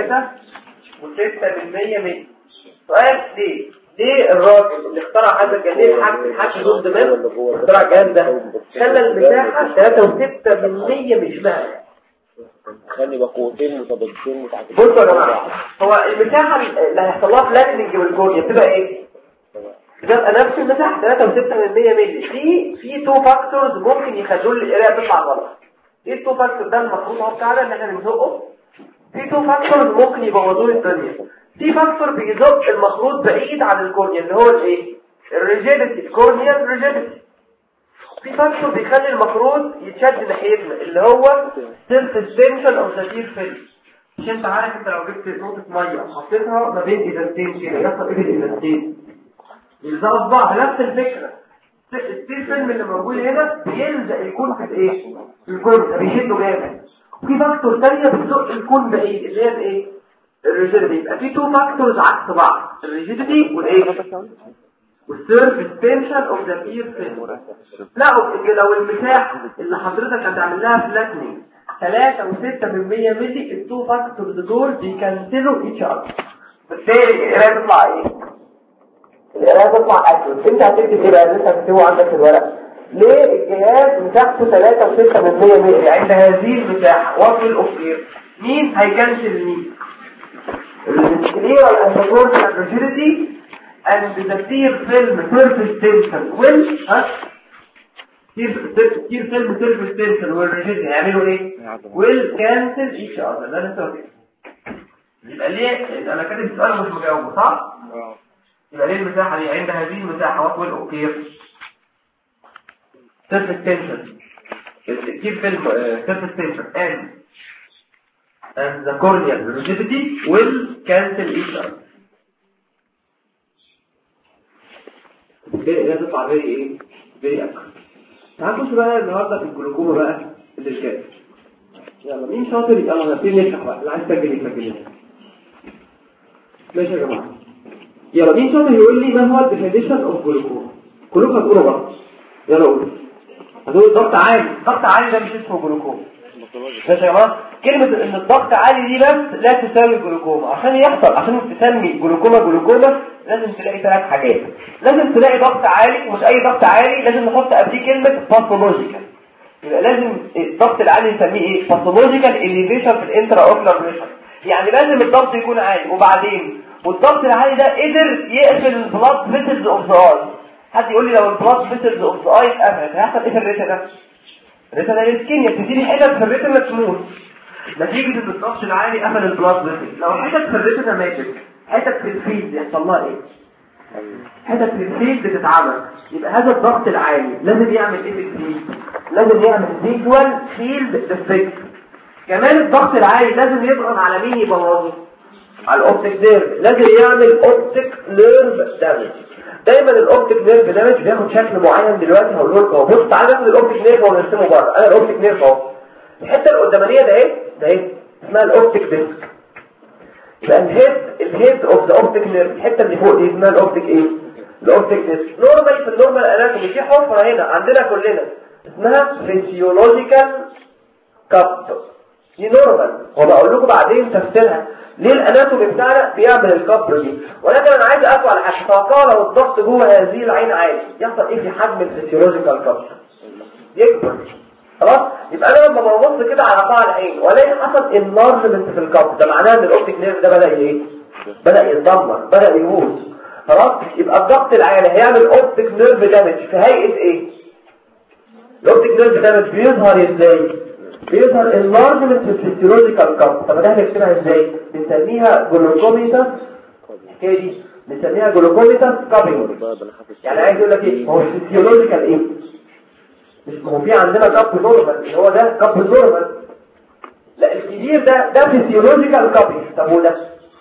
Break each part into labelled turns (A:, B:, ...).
A: 3 و6 من 100 مللي سؤال ليه ليه الراجل اللي اخترع هذا الجهاز الحاج الحاج ضد من اخترع الجهاز ده خلى المساحه 3 و6 من 100 مش معنى
B: خلي بقوتين متضادتين متعاكسين
A: بصوا يا جماعه هو المساحه اللي هيحصل لها فلاتنج والجوريا بتبقى ايه بتبقى نفس المساحه 3 و6 من 100 مللي في في تو فاكتورز ممكن يخلوا القرايه تطلع غلط ايه التو فاكتور ده المفروض هو بتاعنا ان احنا نزقه في تو فاكتورز ممكن يبوظوا الدنيا في فاكتور بيزق المخروط بعيد عن الكورنيا اللي هو الايه الريجيديتي الكورنيا ريجيديتي في فاكتور بيخلي المخروط يتشد ناحيتنا اللي هو سيلف سسبنشن او تغيير فيلم مش انت عارف انت لو جبت نقطه ميه وحطيتها ما بين ازازتين كده يحصل ايه الازازتين يلزقوا في بعض نفس الفكره الستيل فيلم اللي موجود هنا بيلزق الكون في الايه الكون ده بيشده جامد وفي فاكتور ثانيه بتزق الكون بعيد اللي هي الايه الريجيديتي يبقى في تو فاكتورز عكس بعض الريجيديتي والايه والسيرفيس تنشن اوف ذا بير فيلم لا لو المساحه اللي حضرتك هتعمل لها فلاتنينج 3 و6 من 100 مللي التو فاكتورز دول بيكنسلوا ايتش اذر بالتالي القرايه تطلع ايه القرايه تطلع اكيد انت هتكتب ايه بقى انت هتكتبه عندك في الورق ليه الجهاز مساحته 3 و6 من 100 مللي عند هذه المساحه وصل الاوكير مين هيكنسل مين الكلير الاندورس الريجيديتي and the tear film surface tension will ها tear film surface tension والريجيديتي هيعملوا ايه will cancel each other ده لسه كده يبقى ليه انا كاتب السؤال مش مجاوبه صح يبقى ليه المساحه دي عند هذه المساحه what will occur surface tension tear film uh, surface tension and and the corneal rigidity will cancel each other بالتالي ده تطلع فيري ايه فيري اكتر تعالوا نخش بقى النهارده في الجلوكوما بقى اللي الكاتب يلا مين شاطر يلا نبتدي نشرح بقى اللي عايز يسجل يسجل ماشي يا جماعه يلا مين شاطر يقول لي ما هو الديفينيشن اوف جلوكوما كلكم هتقولوا بقى يلا قولوا هتقولوا ضغط عالي ضغط عالي ده مش اسمه جلوكوما ماشي يا جماعه كلمه ان الضغط عالي دي بس لا تساوي جلوكوما عشان يحصل عشان تسمي جلوكوما جلوكوما لازم تلاقي ثلاث حاجات لازم تلاقي ضغط عالي ومش اي ضغط عالي لازم نحط قبليه كلمه باثولوجيكال يبقى لازم الضغط العالي نسميه ايه باثولوجيكال اليفيشن في الانترا اوكلر بريشر يعني لازم الضغط يكون عالي وبعدين والضغط العالي ده قدر يقفل البلاد فيسلز اوف ذا اي حد يقول لي لو البلاد فيسلز اوف ذا اي اتقفلت هيحصل ايه في الريتا ده الريتا ده الاسكيميا بتديني حتت في الريتا تموت نتيجة ان الضغط العالي قفل البلاد فيسل لو حتت في الريتا ماتت حتت في الفيلد يحصل لها ايه حتت في الفيلد بتتعمل يبقى هذا الضغط العالي لازم يعمل ايه في الفيلد لازم يعمل فيجوال فيلد ديفكت كمان الضغط العالي لازم يضغط على مين يبوظه على الاوبتيك نيرف لازم يعمل اوبتيك نيرف دامج دايما الاوبتيك نيرف دامج بياخد شكل معين دلوقتي هقول لكم اهو بص تعالى ناخد الاوبتيك نيرف ونرسمه بره انا الاوبتيك نيرف اهو الحته القدامانيه ده ايه ده ايه اسمها الاوبتيك ديسك يبقى الهيد الهيد اوف ذا اوبتيك نيرف الحته اللي فوق دي اسمها الاوبتيك ايه الاوبتيك ديسك نورمال في النورمال اناتومي في حفره هنا عندنا كلنا اسمها فيسيولوجيكال كاب دي نورمال وبقول لكم بعدين تفسيرها ليه الاناتومي بتاعنا بيعمل الكاب دي ولكن انا عايز اقف على حاجه توقع لو الضغط جوه هذه العين عالي يحصل ايه في حجم الفيسيولوجيكال كاب يكبر خلاص يبقى انا لما ببص كده على قاع العين والاقي حصل انلارجمنت في الكاب ده معناه ان الاوبتيك نيرف ده بدا ايه بدا يتدمر بدا يموت خلاص يبقى الضغط العالي هيعمل اوبتيك نيرف دامج في هيئه ايه الاوبتيك نيرف دامج بيظهر ازاي بيظهر انلارجمنت في الفيسيولوجيكال كاب طب ده هنكتبها ازاي بنسميها جلوكوميتاس الحكايه دي بنسميها جلوكوميتاس كابينج يعني عايز اقول لك ايه هو الفيسيولوجيكال ايه مش هو في عندنا كاب نورمال اللي هو ده كاب نورمال لا الكبير ده ده فيسيولوجيكال كابينج طب وده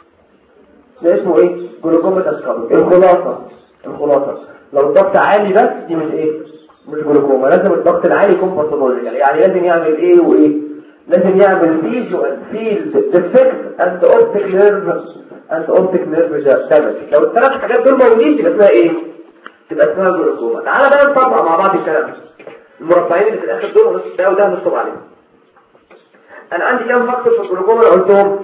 A: ده اسمه ايه جلوكوميتاس كابينج الخلاصه الخلاصه لو الضغط عالي بس دي مش ايه مش جلوكوما لازم الضغط العالي يكون باثولوجيكال يعني لازم يعمل ايه وايه لازم يعمل فيجوال فيلد ديفكت اند اوبتيك نيرف اند اوبتيك نيرف دامج لو الثلاث حاجات دول موجودين تبقى اسمها ايه تبقى اسمها جلوكوما تعالى بقى نطبق مع بعض الكلام المربعين اللي في الاخر دول ونص ده وده هنشطب عليهم انا عندي كام فاكتور في الجلوكوما اللي قلتهم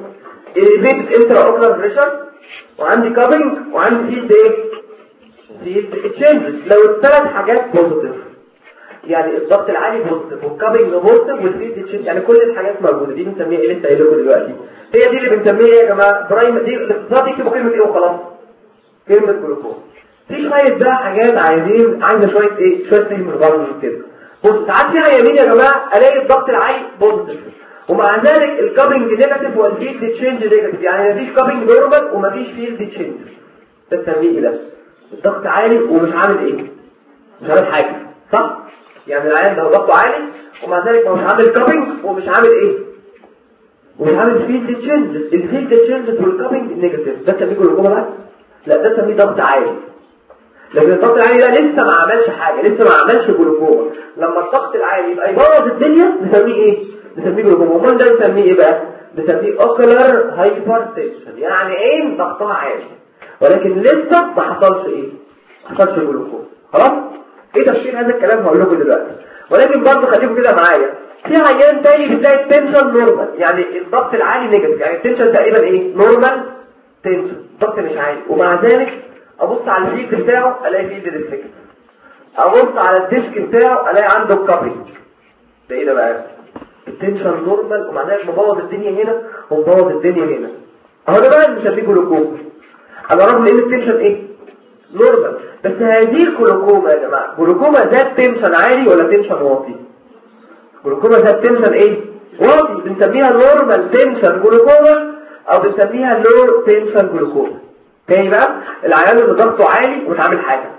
A: elevated intraocular pressure وعندي كابينج وعندي فيلد ايه فيلد تشينجز لو الثلاث حاجات بوزيتيف يعني الضغط العالي بوزيتيف والكابينج بوزيتيف والفيلد تشينج يعني كل الحاجات موجوده دي بنسميها ايه لسه قايل لكم دلوقتي هي دي اللي بنسميها ايه يا جماعه برايم دي الاقتصاد يكتبوا كلمه ايه وخلاص كلمه جلوكوز في شويه بقى حاجات عايزين عايزه شويه ايه شويه فهم الغرض كده بص ساعات فيها يمين يا جماعه الاقي الضغط العالي بوزيتيف ومع ذلك الكابينج نيجاتيف والفيلد تشينج نيجاتيف يعني مفيش كابينج نورمال ومفيش فيلد تشينج ده تسميه ده الضغط عالي ومش عامل ايه مش عامل حاجه صح يعني العيان ده ضغطه عالي ومع ذلك هو مش عامل كابينج ومش عامل ايه ومش عامل فيلد تشينج الفيلد تشينج والكابينج نيجاتيف ده تسميه جلوكوما لا ده تسميه ضغط عالي لكن الضغط العالي ده لسه ما عملش حاجه لسه ما عملش جلوكوما لما الضغط العالي يبقى يبوظ الدنيا نسميه ايه نسميه جلوكوما امال ده نسميه ايه بقى نسميه اوكولار هايبرتنشن يعني عين ضغطها عالي ولكن لسه ما حصلش ايه ما حصلش جلوكوما خلاص ايه تفسير هذا الكلام هقول لكم دلوقتي ولكن برضه خليكم كده معايا في عيان تاني بتلاقي التنشن نورمال يعني الضغط العالي نيجاتيف يعني التنشن تقريبا ايه نورمال تنشن الضغط مش عالي ومع ذلك ابص على الفيك بتاعه الاقي فيه ديفكت ابص على الديسك بتاعه الاقي عنده كابينج ده ايه ده بقى التنشن نورمال ومع ذلك مبوظ الدنيا هنا ومبوظ الدنيا هنا اهو ده بقى اللي بنسميه جلوكوما على الرغم ان التنشن ايه نورمال بس هذه الجلوكوما يا جماعه جلوكوما ذات تنشن عالي ولا تنشن واطي جلوكوما ذات تنشن ايه واطي بنسميها نورمال تنشن جلوكوما او بنسميها لو تنشن جلوكوما تاني بقى العيان اللي ضغطه عالي ومش عامل حاجه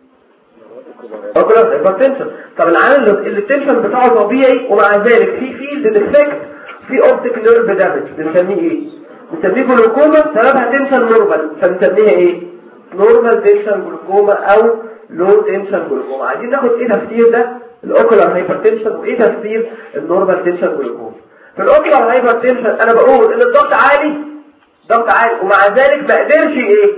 A: اوكلر هايبرتنشن طب العيان اللي التنشن بتاعه طبيعي ومع ذلك في فيلد ديفكت في اوبتيك نيرف دامج بنسميه ايه بنسميه جلوكوما سببها تنشن نورمال فبنسميها ايه نورمال تنشن جلوكوما او لو تنشن جلوكوما عايزين ناخد ايه تفسير ده الاوكلر هايبرتنشن وايه تفسير النورمال تنشن جلوكوما في الاوكلر هايبرتنشن انا بقول ان الضغط عالي ضغط عالي ومع ذلك ما قدرش ايه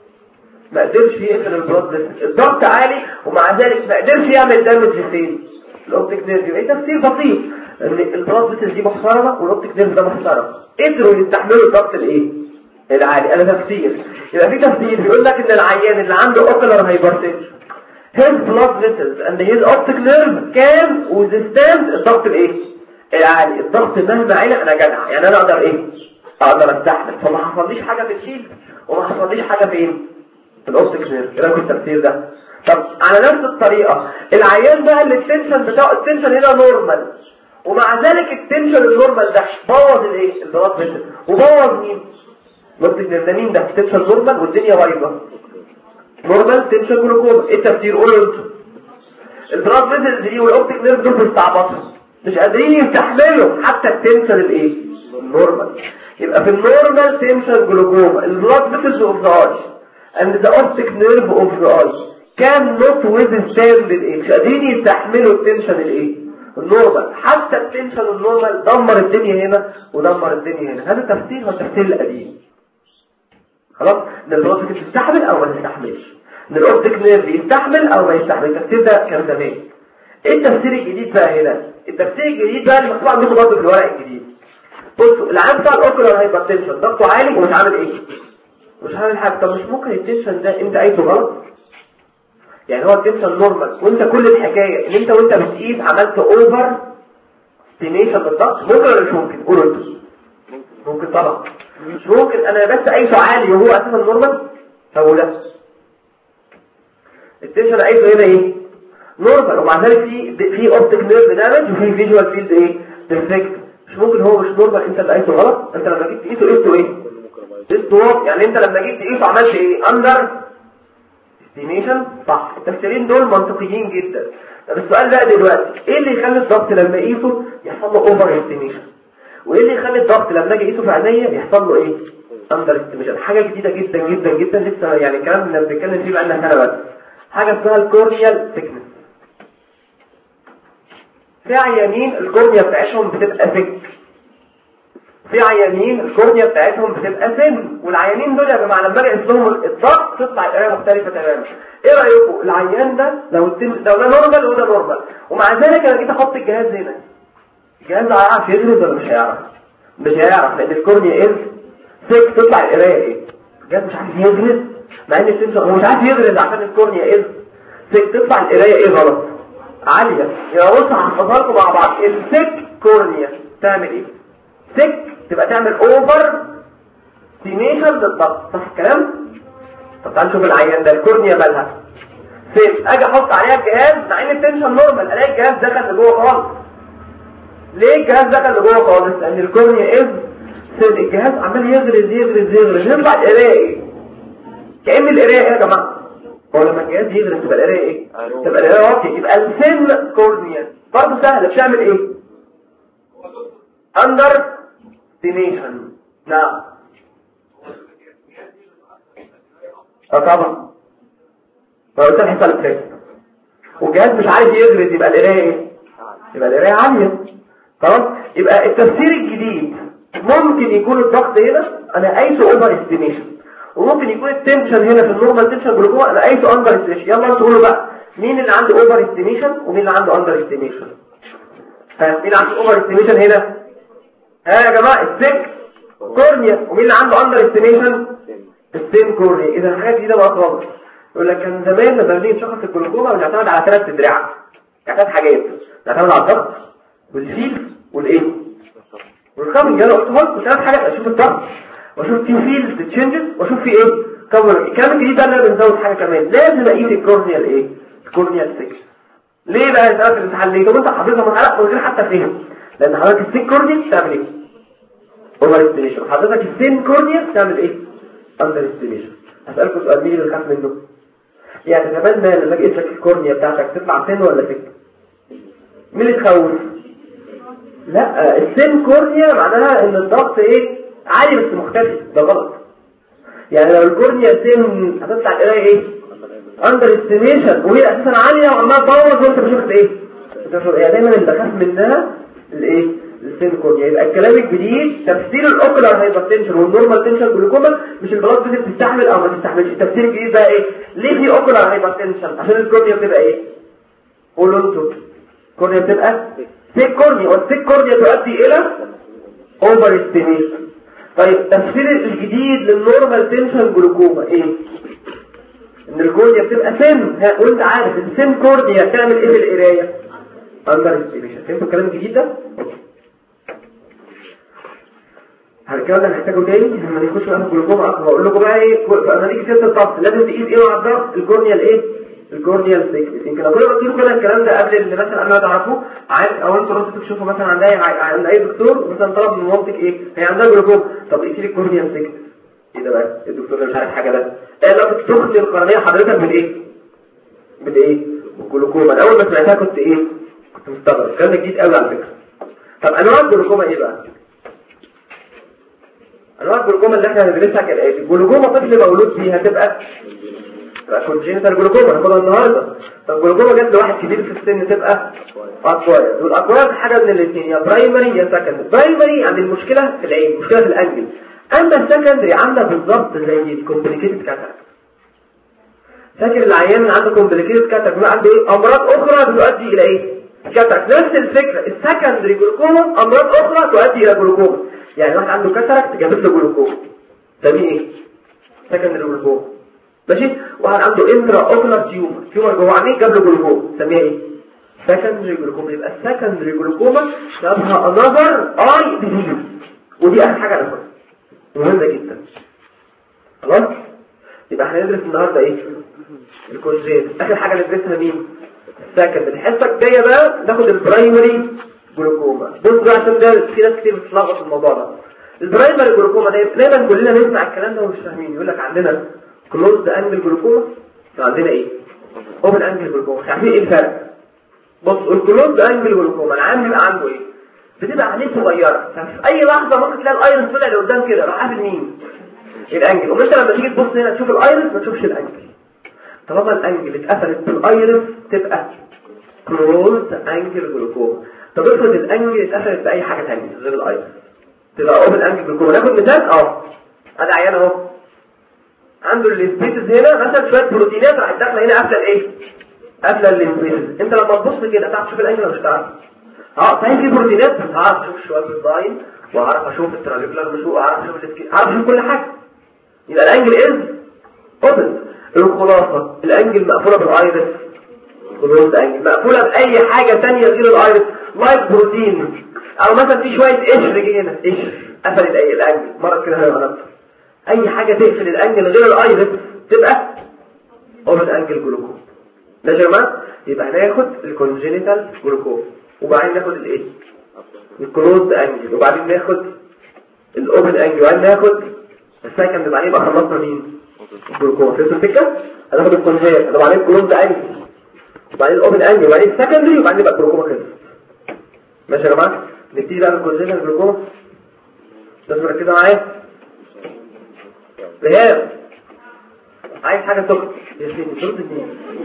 A: ما قدرش يقفل البلاد الضغط عالي ومع ذلك ما قدرش يعمل دامج فين الاوبتيك نيرف ايه تفسير بسيط ان البلاد دي محترمه والاوبتيك نيرف ده محترم قدروا يستحملوا الضغط الايه العالي انا تفسير يبقى في تفسير بيقول لك ان العيان اللي عنده اوكلر هايبرتنشن his blood vessels and his optic nerve can withstand الضغط الايه العالي الضغط مهما عالي انا جدع يعني انا اقدر ايه اقدر استحمل فما حصليش حاجه في الشيل وما حصليش حاجه فين في الاوبتيك نيرف ايه رايكم التفسير ده طب على نفس الطريقه العيان بقى اللي التنشن بتاعه التنشن هنا نورمال ومع ذلك التنشن النورمال ده بوظ الايه البلاد فيسل وبوظ مين الاوبتيك نيرف ده مين ده التنشن نورمال والدنيا بايظه نورمال تنشن جلوكوما ايه التفسير قولوا انتوا البلاد فيسل دي والاوبتيك نيرف دول بيستعبطوا مش قادرين يستحملوا حتى التنشن الايه النورمال يبقى في النورمال تنشن جلوكوما البلاد فيسلز اوف ذا اي and the optic nerve of the eye cannot withstand الايه مش قادرين يستحملوا التنشن الايه النورمال حتى التنشن النورمال دمر الدنيا هنا ودمر الدنيا هنا هذا التفسير هو التفسير القديم خلاص ان البلاد تستحمل او ما تستحملش ان الاوبتيك نيرف يستحمل او ما يستحمل التفسير ده كان زمان ايه التفسير الجديد بقى هنا التفسير الجديد بقى اللي مكتوب عندكم برضه في الورق الجديد بصوا العام بتاع الاوكولار هايبرتنشن ضغطه عالي ومش عامل ايه مش عامل حاجه طب مش ممكن التنشن ده انت قايسه غلط يعني هو التنشن نورمال وانت كل الحكايه ان انت وانت بتقيس عملت اوفر استيميشن بالضغط ممكن ولا مش ممكن قولوا انتوا ممكن طبعا مش ممكن انا بس قايسه عالي وهو اساسا نورمال طب لا التنشن قايسه هنا ايه نورمال ومع ذلك في في اوبتيك نيرف دامج وفي فيجوال فيلد ايه ديفكت مش ممكن هو مش نورمال انت اللي قايسه غلط انت لما جيت تقيسه قيسه ايه قيسه يعني انت لما جيت تقيسه عملت ايه اندر استيميشن صح التفسيرين دول منطقيين جدا طب السؤال بقى دلوقتي ايه اللي يخلي الضغط لما اقيسه يحصل له اوفر استيميشن وايه اللي يخلي الضغط لما اجي اقيسه في عينيا يحصل له ايه اندر استيميشن حاجه جديده جدا جدا جدا لسه يعني الكلام اللي بنتكلم فيه بقى لنا سنه بس حاجه اسمها الكورنيال ثيكنس في عيانين الكورنيا بتاعتهم بتبقى ثيك في عيانين الكورنيا بتاعتهم بتبقى سن والعيانين دول يا جماعه لما اجي اقيس لهم الضغط تطلع القرايه مختلفه تماما ايه رايكم العيان ده لو التن... لو ده نورمال وده نورمال ومع ذلك انا جيت احط الجهاز هنا الجهاز ده هيعرف يغرز ولا مش هيعرف مش هيعرف لان الكورنيا ايه سك تطلع القرايه ايه جد مش عارف يغرز مع ان التنشن هو مش عارف يغرز عشان الكورنيا ايه سك تطلع القرايه ايه غلط عاليه يبقى بص هنحفظها لكم مع بعض السك كورنيا تعمل ايه سك تبقى تعمل اوفر ستيميشن للضغط صح الكلام طب تعال نشوف العيان ده الكورنيا مالها فين اجي احط عليها الجهاز مع ان التنشن نورمال الاقي الجهاز دخل لجوه خالص ليه الجهاز دخل لجوه خالص لان الكورنيا از سيد الجهاز عمال يغرز يغرز يغرز يطلع القرايه ايه كأن القرايه ايه يا جماعه هو لما الجهاز يغرز تبقى القرايه ايه تبقى القرايه واطيه يبقى السن كورنيا برضه سهله بتعمل ايه اندر دينيشن نعم اه طبعا فقلت لك حصل كده والجهاز مش عارف يغرز يبقى القرايه ايه يبقى القرايه عاليه خلاص يبقى التفسير الجديد ممكن يكون الضغط هنا انا قايسه اوفر استيميشن وممكن يكون التنشن هنا في النورمال تنشن جلوكوما انا قايسه اندر استيميشن يلا انتوا قولوا بقى مين اللي عنده اوفر استيميشن ومين اللي عنده اندر استيميشن ها مين اللي عنده اوفر استيميشن هنا ها يا جماعه السك كورنيا ومين اللي عنده اندر استيميشن السين كورنيا اذا الحاجات دي ده بقى خالص يقول لك كان زمان لما بنيجي نشخص الجلوكوما بنعتمد على ثلاث ادراع ثلاث حاجات نعتمد على الضغط والفيل والايه والكامل جاله احتمال وثلاث حاجات اشوف الضغط واشوف في فيل تشينجز واشوف في ايه كفر الكلام الجديد ده انا بنزود حاجه كمان لازم اقيس الكورنيال ايه الكورنيال سيكشن ليه بقى يسالك الامتحان ليه طب انت حافظها من حلقه من غير حتى فهم لان حضرتك السين كورنيال بتعمل ايه اوفر استيميشن حضرتك السين كورنيال بتعمل ايه اندر استيميشن هسالكم سؤال مين اللي بيخاف منه يعني تتمنى لما اجي لك الكورنيا بتاعتك تطلع سن ولا سك مين اللي تخوف لا السن كورنيا معناها ان الضغط ايه عالي بس مختلف ده غلط يعني لو الكورنيا سن هتطلع القرايه ايه اندر استيميشن وهي اساسا عاليه وعماله تبوظ وانت مش واخد ايه يعني دايما اللي بخاف منها الايه السن كورنيا يبقى الكلام الجديد تفسير الاوكلر هايبرتنشن والنورمال تنشن جلوكوما مش البلاد بتبقى بتستحمل او ما تستحملش التفسير الجديد بقى ايه ليه في اوكلر هايبرتنشن عشان الكورنيا بتبقى ايه قولوا انتوا الكورنيا بتبقى سيك كورنيا والسيك كورنيا تؤدي الى اوفر استيميشن طيب تفسير الجديد للنورمال تنشن جلوكوما ايه ان الكورنيا بتبقى سن وانت عارف السن كورنيا تعمل ايه بالقرايه اندر استيميشن فهمتوا الكلام الجديد ده هرجعنا نحتاجه تاني لما نخش بقى في الجلوكوما اكتر هقول لكم بقى ايه لما نيجي سيره الضغط لازم تقيس ايه مع الضغط الكورنيال ايه الكورنيال سيكنس يمكن لو كل ما قلت لكم كده الكلام ده قبل اللي مثلا قبل ما تعرفوه عايز او انتوا رحتوا تشوفوا مثلا عند اي عند اي دكتور مثلا طلب من مامتك ايه هي عندها جلوكوما طب ايه الكورنيال سيكنس ايه ده بقى الدكتور اللي مش عارف حاجه ده ايه لو بتخلي القرنيه حضرتك من ايه من ايه الجلوكوما انا اول ما سمعتها كنت ايه كنت مستغرب الكلام ده جديد قوي على فكره طب انواع الجلوكوما ايه بقى انواع الجلوكوما اللي احنا هندرسها كالاتي الجلوكوما طفل مولود فيها تبقى تبقى كونجينيتال جلوكوما هناخدها النهارده طب الجلوكوما جت لواحد كبير في السن تبقى اكواير والاكواير حاجه من الاثنين يا برايمري يا سكندري برايمري عند المشكله في العين مشكله في الانجل اما السكندري عامله بالظبط زي الكومبليكيتد كاتاراكت فاكر العيان اللي عنده كومبليكيتد كاتاراكت عنده ايه امراض اخرى بتؤدي الى ايه كاتاراكت نفس الفكره السكندري جلوكوما امراض اخرى تؤدي الى جلوكوما يعني واحد عنده كاتاراكت جابت له جلوكوما ده مين ايه سكندري جلوكوما ماشي واحد عنده انترا اوكلر تيومر تيومر جوه عينيه جاب له جلوكوما سميها ايه سكندري جلوكوما يبقى السكندري جلوكوما جابها انذر اي ديزيز ودي اخر حاجه انا مهمه جدا خلاص يبقى احنا ندرس النهارده ايه الكونجيت اخر حاجه ندرسها مين السكندري الحصه الجايه بقى ناخد البرايمري جلوكوما بص بقى عشان ده في ناس كتير بتتلخبط في الموضوع ده البرايمري جلوكوما ده دايما كلنا نسمع الكلام ده ومش فاهمين يقول لك عندنا كلوزد انجل جلوكوما وعندنا ايه اوبن انجل جلوكوما عارفين ايه الفرق بص الكلوزد انجل جلوكوما العام بيبقى عنده ايه بتبقى عينيه صغيره ففي اي لحظه ممكن تلاقي الايرس طلع لقدام كده راح قابل مين الانجل ومثلا لما تيجي تبص هنا تشوف الايرس ما تشوفش الانجل طالما الانجل اتقفلت بالايرس تبقى كلوزد انجل جلوكوما طب افرض الانجل اتقفلت باي حاجه ثانيه غير الايرس تبقى اوبن انجل جلوكوما ناخد مثال اه ادي عيان اهو عنده السبيسز هنا مثلا شويه بروتينات راحت داخله هنا قافله الايه قافله السبيسز انت لما تبص كده تعرف تشوف الانجل ولا مش تعرف اه صحيح في بروتينات بس تعرف تشوف شويه الداين واعرف اشوف التراجيكولار مشوق اعرف اشوف السكين اعرف اشوف كل حاجه يبقى الانجل از اوبن الخلاصه الانجل مقفوله بالايرس كلوز انجل مقفوله باي حاجه ثانيه غير الايرس لايك بروتين او مثلا في شويه قشر جه هنا قشر قفلت اي الانجل مره كده هيبقى اي حاجه تقفل الانجل غير الايرس تبقى اوبن انجل جلوكوم ماشي يا جماعه يبقى هناخد الكونجينيتال جلوكوم وبعدين ناخد الايه الكلوز انجل وبعدين ناخد الاوبن انجل وبعدين ناخد السكند بعدين يبقى خلصنا مين جلوكوم فهمتوا الفكره هناخد الكونجينيتال وبعدين الكلوز انجل وبعدين الاوبن انجل وبعدين السكندري وبعدين يبقى الجلوكوم خلص ماشي يا جماعه نبتدي بقى بالكونجينيتال جلوكوم لازم مركزه معايا رهاب عايز حاجه تكتب يا سيدي شرط اتنين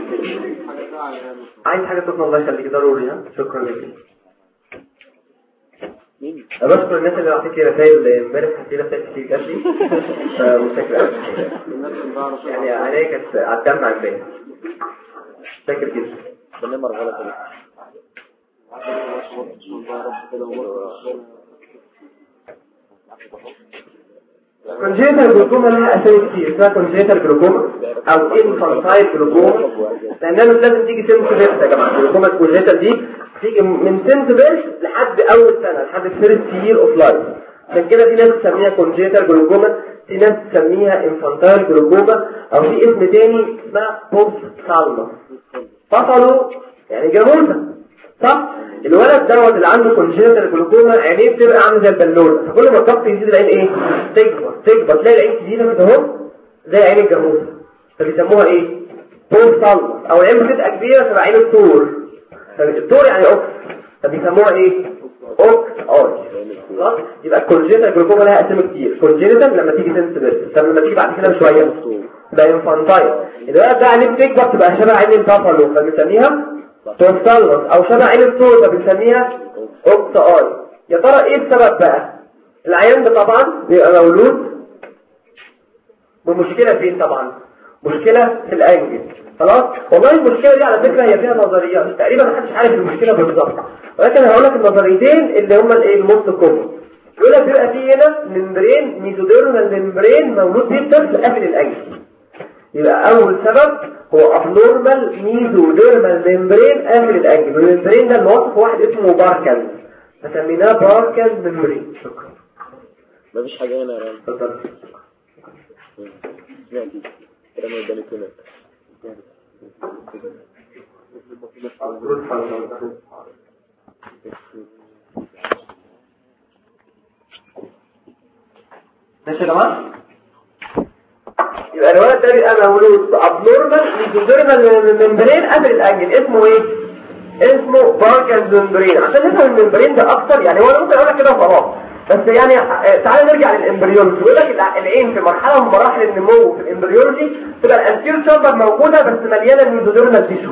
A: عايز حاجه تكتب الله يخليك ضروري ها شكرا لك انا بشكر الناس اللي بعتت لي رسائل امبارح حكيت رسائل كتير جات لي فمتشكر يعني عينيا كانت على الدم على امبارح شاكر جدا
B: بالنمر غلط
A: كونجيتال جلوكوما لها اسامي كتير اسمها كونجيتال جلوكوما او انفانتايل جلوكوما لانها مش لازم تيجي سن بيرث يا جماعه الجلوكوما الكونجيتال دي تيجي من سن بيرث لحد اول سنه لحد الفيرست يير اوف لايف عشان كده في ناس تسميها كونجيتال جلوكوما في ناس تسميها انفانتايل جلوكوما او في اسم تاني اسمها بوست سالما فصلوا يعني جاموسه صح الولد دوت اللي عنده كونجنتال جلوكوما عينيه بتبقى عامله زي البالونه فكل ما الضغط يزيد العين ايه تكبر تكبر تلاقي العين تزيد كده اهو زي عين الجاموسه فبيسموها ايه طور صلب او العين بتبقى كبيره تبقى عين الطور الطور يعني اوكس فبيسموها ايه اوكس اوج خلاص يبقى الكونجنتال جلوكوما لها اسامي كتير كونجنتال لما تيجي سنسبل طب لما تيجي بعد كده بشويه ده انفانتايل الولد ده عينيه بتكبر تبقى شبه عين البافالو فبنسميها توصلت او شبه عين الصوت بنسميها اوكس اي يا ترى ايه السبب بقى العيان ده طبعا بيبقى مولود بمشكله فين طبعا مشكله في الانجل خلاص والله المشكله دي على فكره هي فيها نظريات تقريبا محدش عارف المشكله بالظبط ولكن هقول لك النظريتين اللي هما الايه الموست كومن يقول لك بيبقى في هنا ممبرين ميزوديرمال ممبرين مولود فيه الطفل قافل الانجل يبقى اول سبب هو abnormal mesodermal membrane قافل الانجل والممبرين ده اللي وصفه واحد اسمه باركن فسميناه باركن ممبرين شكرا
B: مفيش حاجة هنا يا رام
A: اتفضل
B: سمعتي كلام البني كنا
A: ماشي يا جماعه يبقى الولد ده بيبقى مولود ابنورمال ميزوديرمال ممبرين قبل الانجل اسمه ايه اسمه باركنز ممبرين عشان نفهم الممبرين ده اكتر يعني هو أنا ممكن اقول لك كده وخلاص بس يعني آه، تعالى نرجع للامبريولوجي بيقول لك الع- العين في مرحله من مراحل النمو في الامبريولوجي تبقى الانتير شامبر موجوده بس مليانه ميزوديرمال تيشو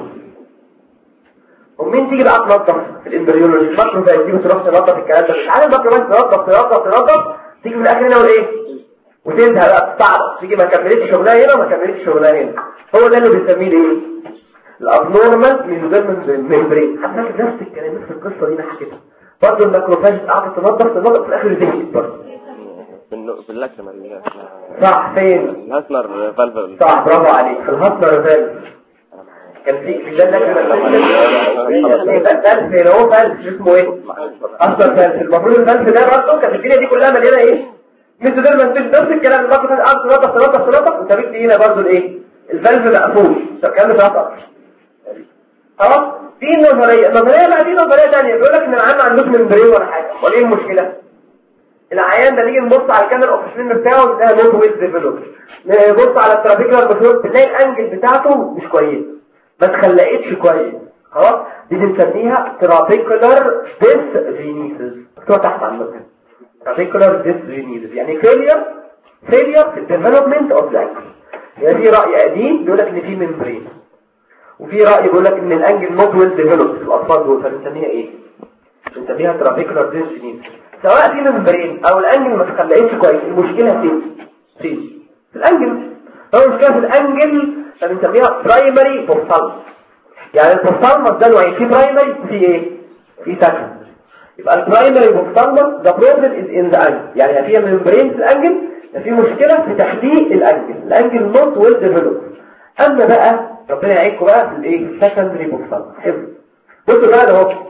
A: ومين تيجي بقى تنظف في الامبريولوجي الماكروفاج تيجي تروح تنظف الكلام ده مش عارف الماكروفاج تنظف تنظف تنظف تيجي في الاخر هنا وايه وتنتهي بقى تستعرض تيجي ما كملتش شغلها هنا وما كملتش شغلها هنا هو ده اللي بنسميه ايه الابنورمال ميزوديرمال ميمبرين حتى نفس الكلام نفس القصه دي انا حكيتها برضه الماكروفاج قعدت تنظف تنظف في الاخر تهلك برضه
B: في اللاكريمة اللي
A: صح فين
B: الهاسنر فالفل
A: صح برافو عليك في الهاسلر فالف كان في في ده ده فالف هنا هو فالف اسمه ايه هاسلر فالف المفروض الفالف ده برضه كانت الدنيا دي كلها مليانه ايه مثل ده ما نفس الكلام الماكروفاج قعدت تنظف تنظف تنظف وانت بيك هنا برضه الايه الفالف مقفول طب الكلام ده شاطر خلاص في نظريه النظريه بقى دي نظريه ثانيه بيقول لك ان العيان ما عندوش ممبرين ولا حاجه ولا ايه المشكله العيان ده نيجي نبص على الكاميرا اوبشن بتاعه ده نوت ويز ديفلوب نبص على الترافيكولار بشوت بنلاقي الانجل بتاعته مش كويس ما اتخلقتش كويس خلاص دي بنسميها ترافيكولار ديس فينيسز مكتوبه تحت على المكتب ترافيكولار ديس فينيسز يعني فيلير فيلير في الديفلوبمنت اوف ذا انجل يعني في راي قديم بيقول لك ان في ممبرين وفي رأي بيقول لك ان الانجل نوت ويل ديفلوب في الاطفال دول فبنسميها ايه بنسميها ترافيكولار ديسجينيز سواء في ممبرين او الانجل ما تخلقتش كويس المشكله فين فين في الانجل لو المشكله في الانجل فبنسميها برايمري بوستال يعني البوستال ده نوعين في برايمري وفي ايه في سكندري يبقى البرايمري بوكسالما ذا بروبلم از ان ذا انجل يعني فيها ممبرين في الانجل في مشكله في تحديد الانجل الانجل نوت ويل ديفلوب اما بقى ربنا يعينكم بقى في الايه السكندري بوكسالما حلو بصوا بقى ده اهو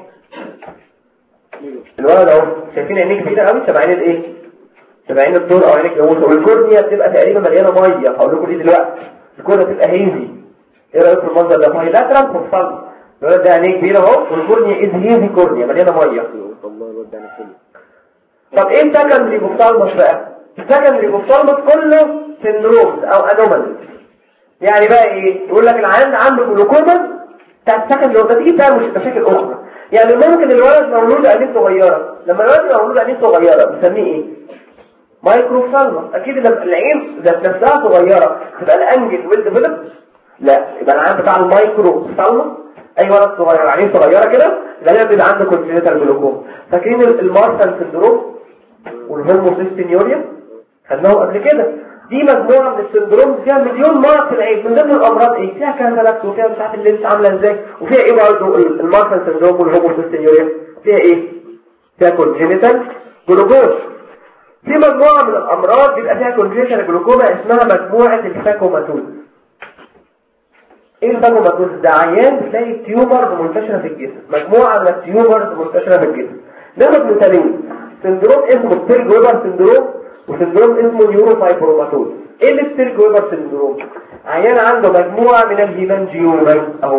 A: الولد اهو شايفين عينيك كبيره قوي شبه عين الايه شبه عين الدور او عينيك جاموسه والكورنيا بتبقى تقريبا مليانه ميه هقول لكم دي دلوقتي الكورنيا بتبقى هيزي ايه رايكم في المنظر ده بايلاترال بوكسالما الولد ده عينيه كبيره اهو والكورنيا از هيزي كورنيا مليانه ميه
B: والله الواد ده انا كله
A: طب ايه السكندري بوكسالمس بقى السكندري بوكسالمس كله سندرومز او انوماليز يعني بقى ايه يقول لك العيان عنده جلوكوما بتاع السكندري ده تيجي بقى مش مشاكل اخرى يعني ممكن الولد مولود عينيه صغيره لما الولد يبقى مولود عينيه صغيره بنسميه ايه مايكروفالمس اكيد لما العين ذات نفسها صغيره تبقى الانجل ويل ديفلوب لا يبقى العين بتاع المايكروفالمس اي ولد صغير عينيه صغيره كده غالبا بيبقى عنده كونجنيتال جلوكوما فاكرين المارسل سندروم والهوموسيستينيوريا خدناهم قبل كده دي مجموعة من السندروم فيها مليون مرض في العين من ضمن الامراض ايه فيها كاتالاكس وفيها مش عارف اللينس عامله ازاي وفيها ايه برضه المارسل سندروم والهوموسيستينيوريا فيها ايه فيها كونجنيتال جلوكوز في مجموعة من الامراض بيبقى فيها كونجنيتال جلوكوما اسمها مجموعة الفاكوماتوز ايه الفاكوماتوز ده عيان بتلاقي تيومر منتشرة في الجسم مجموعة من التيومرز منتشرة في الجسم ناخد مثالين سندروم اسمه ستيرج ويبر سندروم وسندروم اسمه نيوروفايبروماتوز ايه الستيرج ويبر سندروم عيان عنده مجموعة من الهيمانجيوما اهو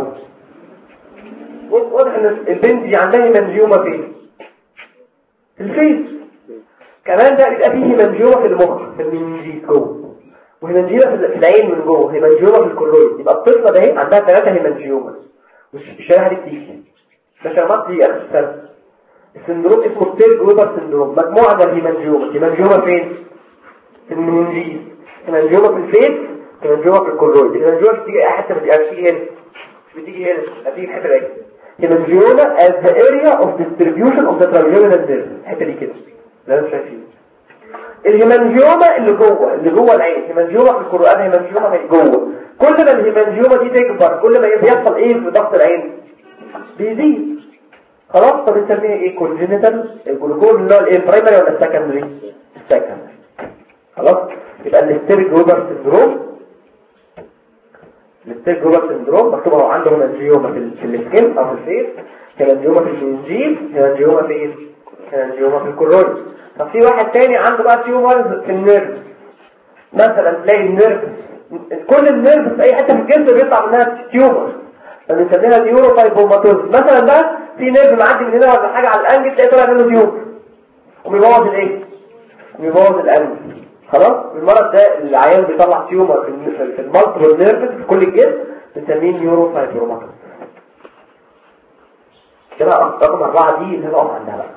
A: واضح ان البنت دي عندها هيمانجيوما فين في الفيس كمان ده بيبقى فيه هيمانجيوما في المخ في المنجيز جوه وهيمانجيوما في العين من جوه هيمانجيوما في الكولويد يبقى الطفله ده اهي عندها ثلاثه هيمانجيوما والشريحه دي بتيجي ده شرمات دي اخر السنه السندروم اسمه ستيرج ويبر سندروم مجموعة من الهيمانجيوما الهيمانجيوما فين؟ في المنجيز الهيمانجيوما في الفيس الهيمانجيوما في الكولويد الهيمانجيوما بتيجي اي حته بتيجي هنا مش بتيجي هنا بتيجي الحته دي الهيمانجيوما as the area of distribution of the trigeminal nerve الحته دي كده اللي انا شايفينه الهيمانجيوما اللي جوه اللي جوه العين الهيمانجيوما في القرآن هيمانجيوما من جوه كل ما الهيمانجيوما دي تكبر كل ما بيحصل ايه في ضغط العين بيزيد خلاص طب نسميها ايه كونجنتال الجلوكوز اللي هو الايه البرايمري ولا السكندري السكندري خلاص يبقى الستيرج ويبر سندروم الستيرج ويبر سندروم مكتوب اهو عنده هيمانجيوما في ال- في السكين او في الفيس هيمانجيوما في المنجيل هيمانجيوما في ايه هيمانجيوما في الكرويد طب في واحد تاني عنده بقى تيومرز في النيرف مثلا تلاقي النيرف كل النيرف في اي حته في الجسم بيطلع منها تيومر فبنسميها نيوروفايبروماتوز مثلا بقى في نيرف معدي من هنا ولا حاجه على الانجل تلاقي طلع منه تيومر وبيبوظ الايه بيبوظ الانجل خلاص المرض ده العيان بيطلع تيومر في الن- في المالتيبل نيرف في كل الجسم بنسميه نيوروفايبروماتوز كده رقم أربعة دي اللي هنقف عندها بقى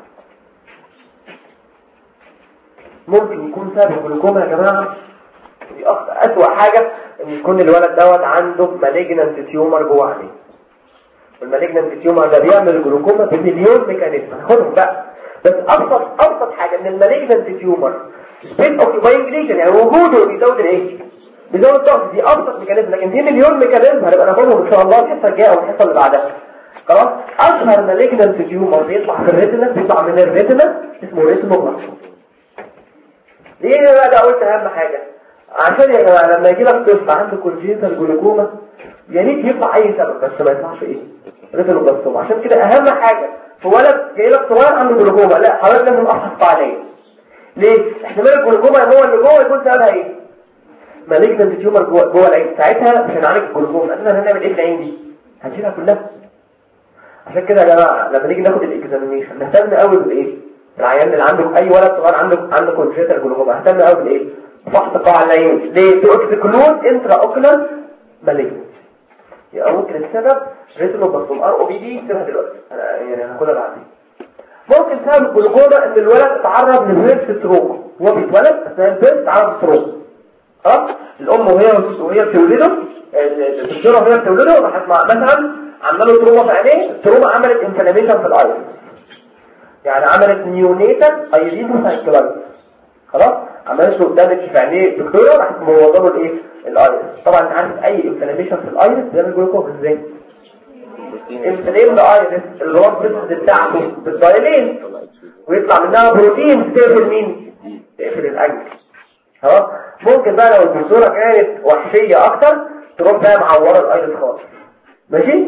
A: ممكن يكون سبب الجلوكوما يا جماعة دي أك- أسوأ حاجة إن يكون الولد دوت عنده مالجنانت تيومر جوه عينيه والمالجنانت تيومر ده بيعمل جلوكوما بمليون ميكانيزم هناخدهم بقى بس أبسط أبسط حاجة إن المالجنانت تيومر سبيس اوكيباينج ليجن يعني وجوده بيزود الايه؟ بيزود الضغط دي أبسط ميكانيزم لكن في مليون ميكانيزم هنبقى ناخدهم إن شاء الله الحصة الجاية أو الحصة اللي بعدها خلاص أشهر مالجنانت تيومر بيطلع في الريتنا بيطلع من الريتنا اسمه ريتنوبلاستوم ليه بقى ده قلت اهم حاجة عشان يا جماعة لما يجي لك طفل عنده كونجينيتال جلوكوما يا ريت يطلع اي سبب بس ما يطلعش ايه ريتينوبلاستوما عشان كده اهم حاجة في ولد جاي لك صغير عنده جلوكوما لا حضرتك لازم افحص عليه ليه احتمال الجلوكوما هو اللي جوه يكون سببها ايه مالجنت تيومر جوه جوه العين ساعتها مش هنعالج الجلوكوما احنا هنعمل ايه في العين دي هنشيلها كلها عشان كده يا جماعه لما نيجي ناخد الاكزامينيشن نهتم قوي بالايه العيان اللي عنده اي ولد صغير عنده عنده كونجيتال جلوكوما اهتم قوي بالايه فحص قاع العين ليه تو اكسكلود انترا اوكولار مالجنت يبقى ممكن السبب ريتينوبلاستوم ار او بي دي سيبها دلوقتي أنا يعني هاخدها بعدين ممكن سبب الجلوكوما ان الولد اتعرض لفيرس ستروك وهو بيتولد اثناء الفيرس اتعرض ستروك خلاص الام وهي وهي بتولده الدكتوره وهي بتولده راحت مع- مثلا عامله له تروما في عينيه التروما عملت انفلاميشن في الايرس يعني عملت نيونيتال ايريدو سايكلايت خلاص عملت له دامج في عينيه الدكتوره راحت موضه له الايه الايرس طبعا انت عارف اي انفلاميشن في الايرس بيعمل جلوكوما ازاي انفليم ايرس اللي هو البريسس بتاعته بالدايلين ويطلع منها بروتين تقفل مين تقفل الاجل خلاص ممكن بقى لو الدكتوره كانت وحشيه اكتر تروح بقى معوره الايرس خالص ماشي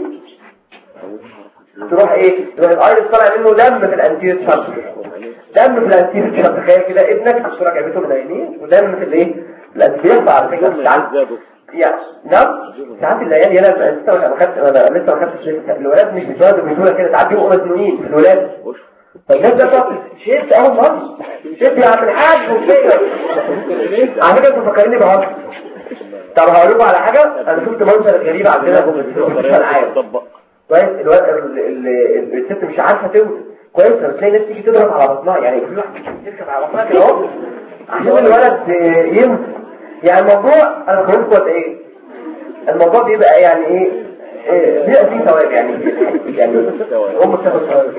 A: تروح ايه تروح الايرس طالع منه دم في الانتير شابتر دم في الانتير شابتر تخيل كده ابنك الدكتوره جابته من عينيه ودم في الايه في الانتير على فكره ساعات يعني نعم ساعات العيال يلا لسه ما خدت انا لسه ما خدتش الولاد مش بيتولدوا بيقولوا كده ساعات بيبقوا مسنونين في الولاد فالناس ده طب شيت اهو مصر شيت يا عم الحاج وكده على فكره انتوا مفكريني بهزر طب هقول لكم على حاجه انا شفت منظر غريب عندنا في العالم كويس الواد ال- ال- الست مش عارفه تولد كويس لما تلاقي ناس تيجي تضرب على بطنها يعني في واحد تركب على بطنها كده اهو عشان الولد يمت يعني الموضوع انا بقول لكم ايه الموضوع بيبقى يعني ايه إيه، بيبقى فيه ثواب يعني يعني هم بتاخد ثواب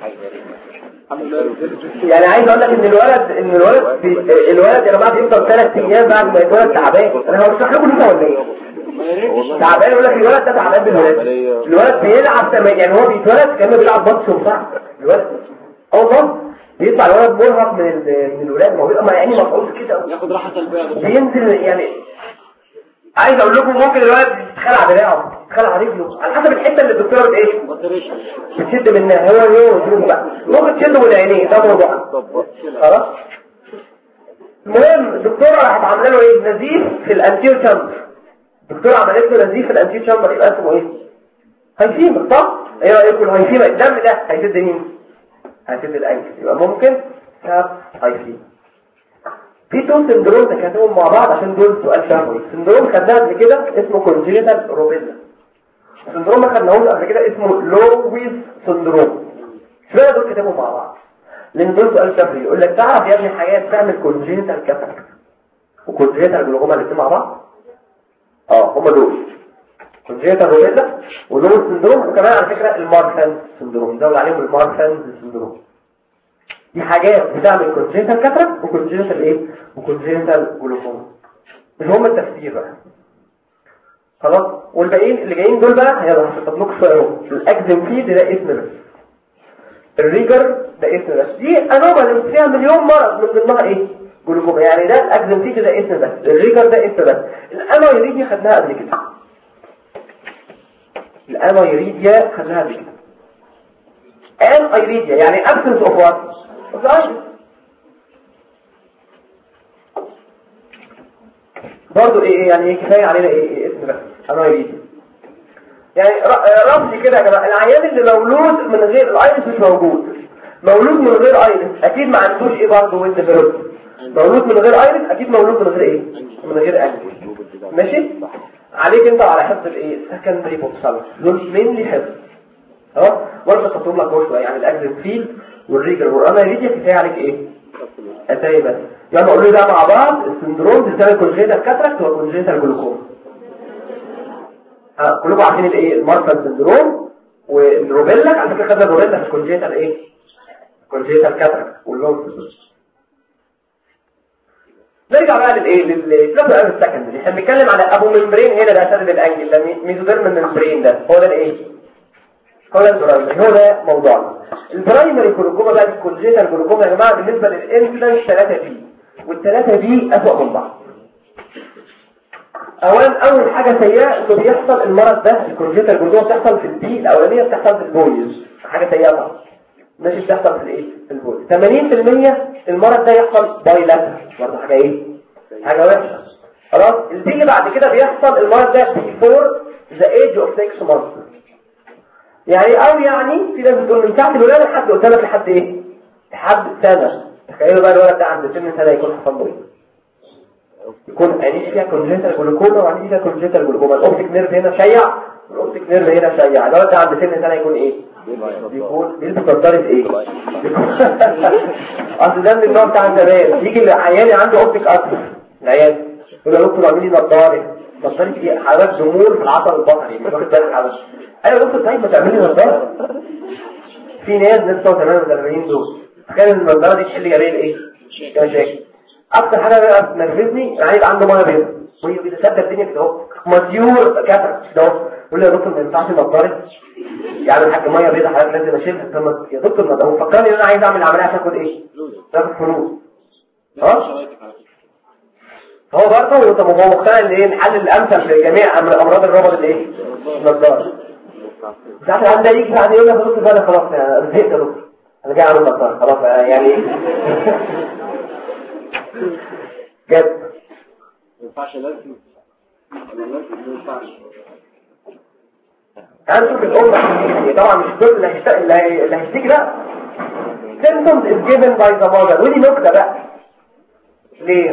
A: يعني عايز اقول لك ان الولد ان الولد بي... الولد يا جماعه بيفضل ثلاث ايام بعد ما يتولد تعبان انا هشرح لكم ليه ولا ايه تعبان يقول لك الولد ده تعبان بالولاد الولد بيلعب تمام يعني هو بيتولد كانه بيلعب ماتش وبتاع الولد اه والله بيطلع الولد مرهق من ال- من الولاد ما هو بيبقى يعني مفعول كده
C: ياخد راحة سلبية
A: بينزل يعني عايز اقول لكم ممكن الولد يتخلع دراعه يتخلع رجله على حسب الحته اللي الدكتور ايه
C: بطريشة
A: بتشد منها هو ايه وتروح بقى ممكن تشده من عينيه ده موضوع خلاص المهم الدكتوره راحت عامله له ايه نزيف في الانتير شامبر الدكتوره عملت له نزيف في الانتير شامبر يبقى اسمه ايه هيفيمر صح ايه رايكم الهيفيمر الدم ده هيسد مين هيسد الانكل يبقى ممكن سبب هيفيمر في تو سندروم تكاتبهم مع بعض عشان دول سؤال شهوي سندروم خدناه قبل كده اسمه كونجينيتال روبيلا سندروم ما خدناهوش قبل كده اسمه لويس سندروم اشمعنى دول كتبوا مع بعض لان دول سؤال شفوي يقول لك تعرف يا ابني حاجات تعمل كونجينيتال كاتاراكت وكونجينيتال جلوكوما الاثنين مع بعض اه هم دول كونجينيتال روبيلا ولويس سندروم وكمان على فكره المارفان سندروم دول عليهم المارفان سندروم دي حاجات بتعمل كونجينيتال كاتراكت وكونجينيتال ايه وكونجينيتال جلوكوما اللي هم التفسير بقى خلاص والباقيين اللي جايين دول بقى هيلا هشطب لكم شويه اهو الاكزم فيد ده اسم بس الريجر ده اسم بس دي انومالي فيها مليون مرض من ضمنها ايه جلوكوما يعني ده الاكزم فيد ده اسم بس الريجر ده اسم بس الامايريديا خدناها قبل كده الامايريديا خدناها قبل كده ان ايريديا يعني absence of what of the iris برضو ايه إيه يعني ايه كفايه علينا ايه, إيه اسم بس انا ايريديا يعني ر- رمزي كده يا جماعه العيان اللي مولود من غير الايرس مش موجود مولود من غير ايرس اكيد ما عندوش ايه برضه ويند بيرد مولود من غير ايرس اكيد مولود من غير ايه من غير انجل ماشي عليك انت على حفظ الايه سكندري بوكسال دول مينلي حفظ اه وانا خططهم لك شويه يعني الاكزن فيل والريجر والانايريديا كفايه عليك ايه اتاري بس يلا قولوا لي بقى مع بعض السندروم بتسمى كونجيتال كاتراكت وكونجيتال جلوكوما ها كلكم عارفين الايه المارفان سندروم والروبيلا على فكره خدنا الروبيلا في الكونجيتال ايه كونجيتال كاتراكت واللون نرجع بقى للايه للسبب الان السكندري احنا بنتكلم على ابو ممبرين هنا ده سبب الانجل ده ميزوديرم ممبرين ده هو ده الايه هو ده البرايمري هو ده موضوعنا البرايمري جلوكوما بقى الكونجيتال جلوكوما يا جماعه بالنسبه للانفلانس 3 بي والثلاثه بي اسوء من بعض اولا اول حاجه سيئه انه بيحصل المرض ده الكونجيتال جلوكوما بتحصل في البي الاولانيه بتحصل في البويز حاجه سيئه طبعا ماشي بتحصل في الايه في البويز 80% المرض ده يحصل بايلاتر برضه حاجه ايه حاجه وحشه خلاص البي بعد كده بيحصل المرض ده before the age of 6 months يعني او يعني في ناس بتقول من ساعه الولاده لحد قدامك لحد ايه لحد سنه تخيلوا بقى الولد ده عند سن سنه يكون حصل له ايه يكون عينيه فيها كونجنتال جلوكوما وعينيه فيها كونجنتال جلوكوما الاوبتيك نيرف هنا شيع والاوبتيك نيرف هنا شيع الولد ده عند سن سنه يكون ايه يكون بيلبس نظاره ايه اصل ده من النوع بتاع زمان يجي العيان عنده اوبتيك اكتر العيان يقول له يا دكتور اعمل لي نظاره نظاره ايه حالات ضمور في العصب البصري مش واخد بالك حضرتك ايوه يا دكتور طيب ما تعمل لي نظاره في ناس لسه 48 دول تخيل ان النظاره دي تحل جميع ايه مشاكل اكتر حاجه بقى بتنرفزني يعني يبقى عنده ميه بيضاء وهي كده سابه الدنيا كده اهو مديور كاتر كده اهو يقول لي يا دكتور ما ينفعش نضاره يعني الحاج ميه بيضاء حضرتك لازم اشيلها طب ما- يا دكتور ما هو فكرني ان انا عايز اعمل عمليه عشان اخد ايه؟ تاخد فلوس ها؟ هو برضه طب هو مقتنع ان ايه الحل الامثل في جميع أمر- امراض الرمد الايه؟ النضاره ساعات العيال ده يجي بعد يقول لك يا دكتور بقى أنا خلاص انا زهقت يا دكتور انا جاي اعمل نضاره خلاص يعني جد
B: ما ينفعش لازم ولا لازم ما ينفعش
A: هنشوف الأم يعني طبعا مش كل اللي هيشت- اللي هي- اللي هيشتكي ده symptoms is given by the mother ودي نكتة بقى ليه؟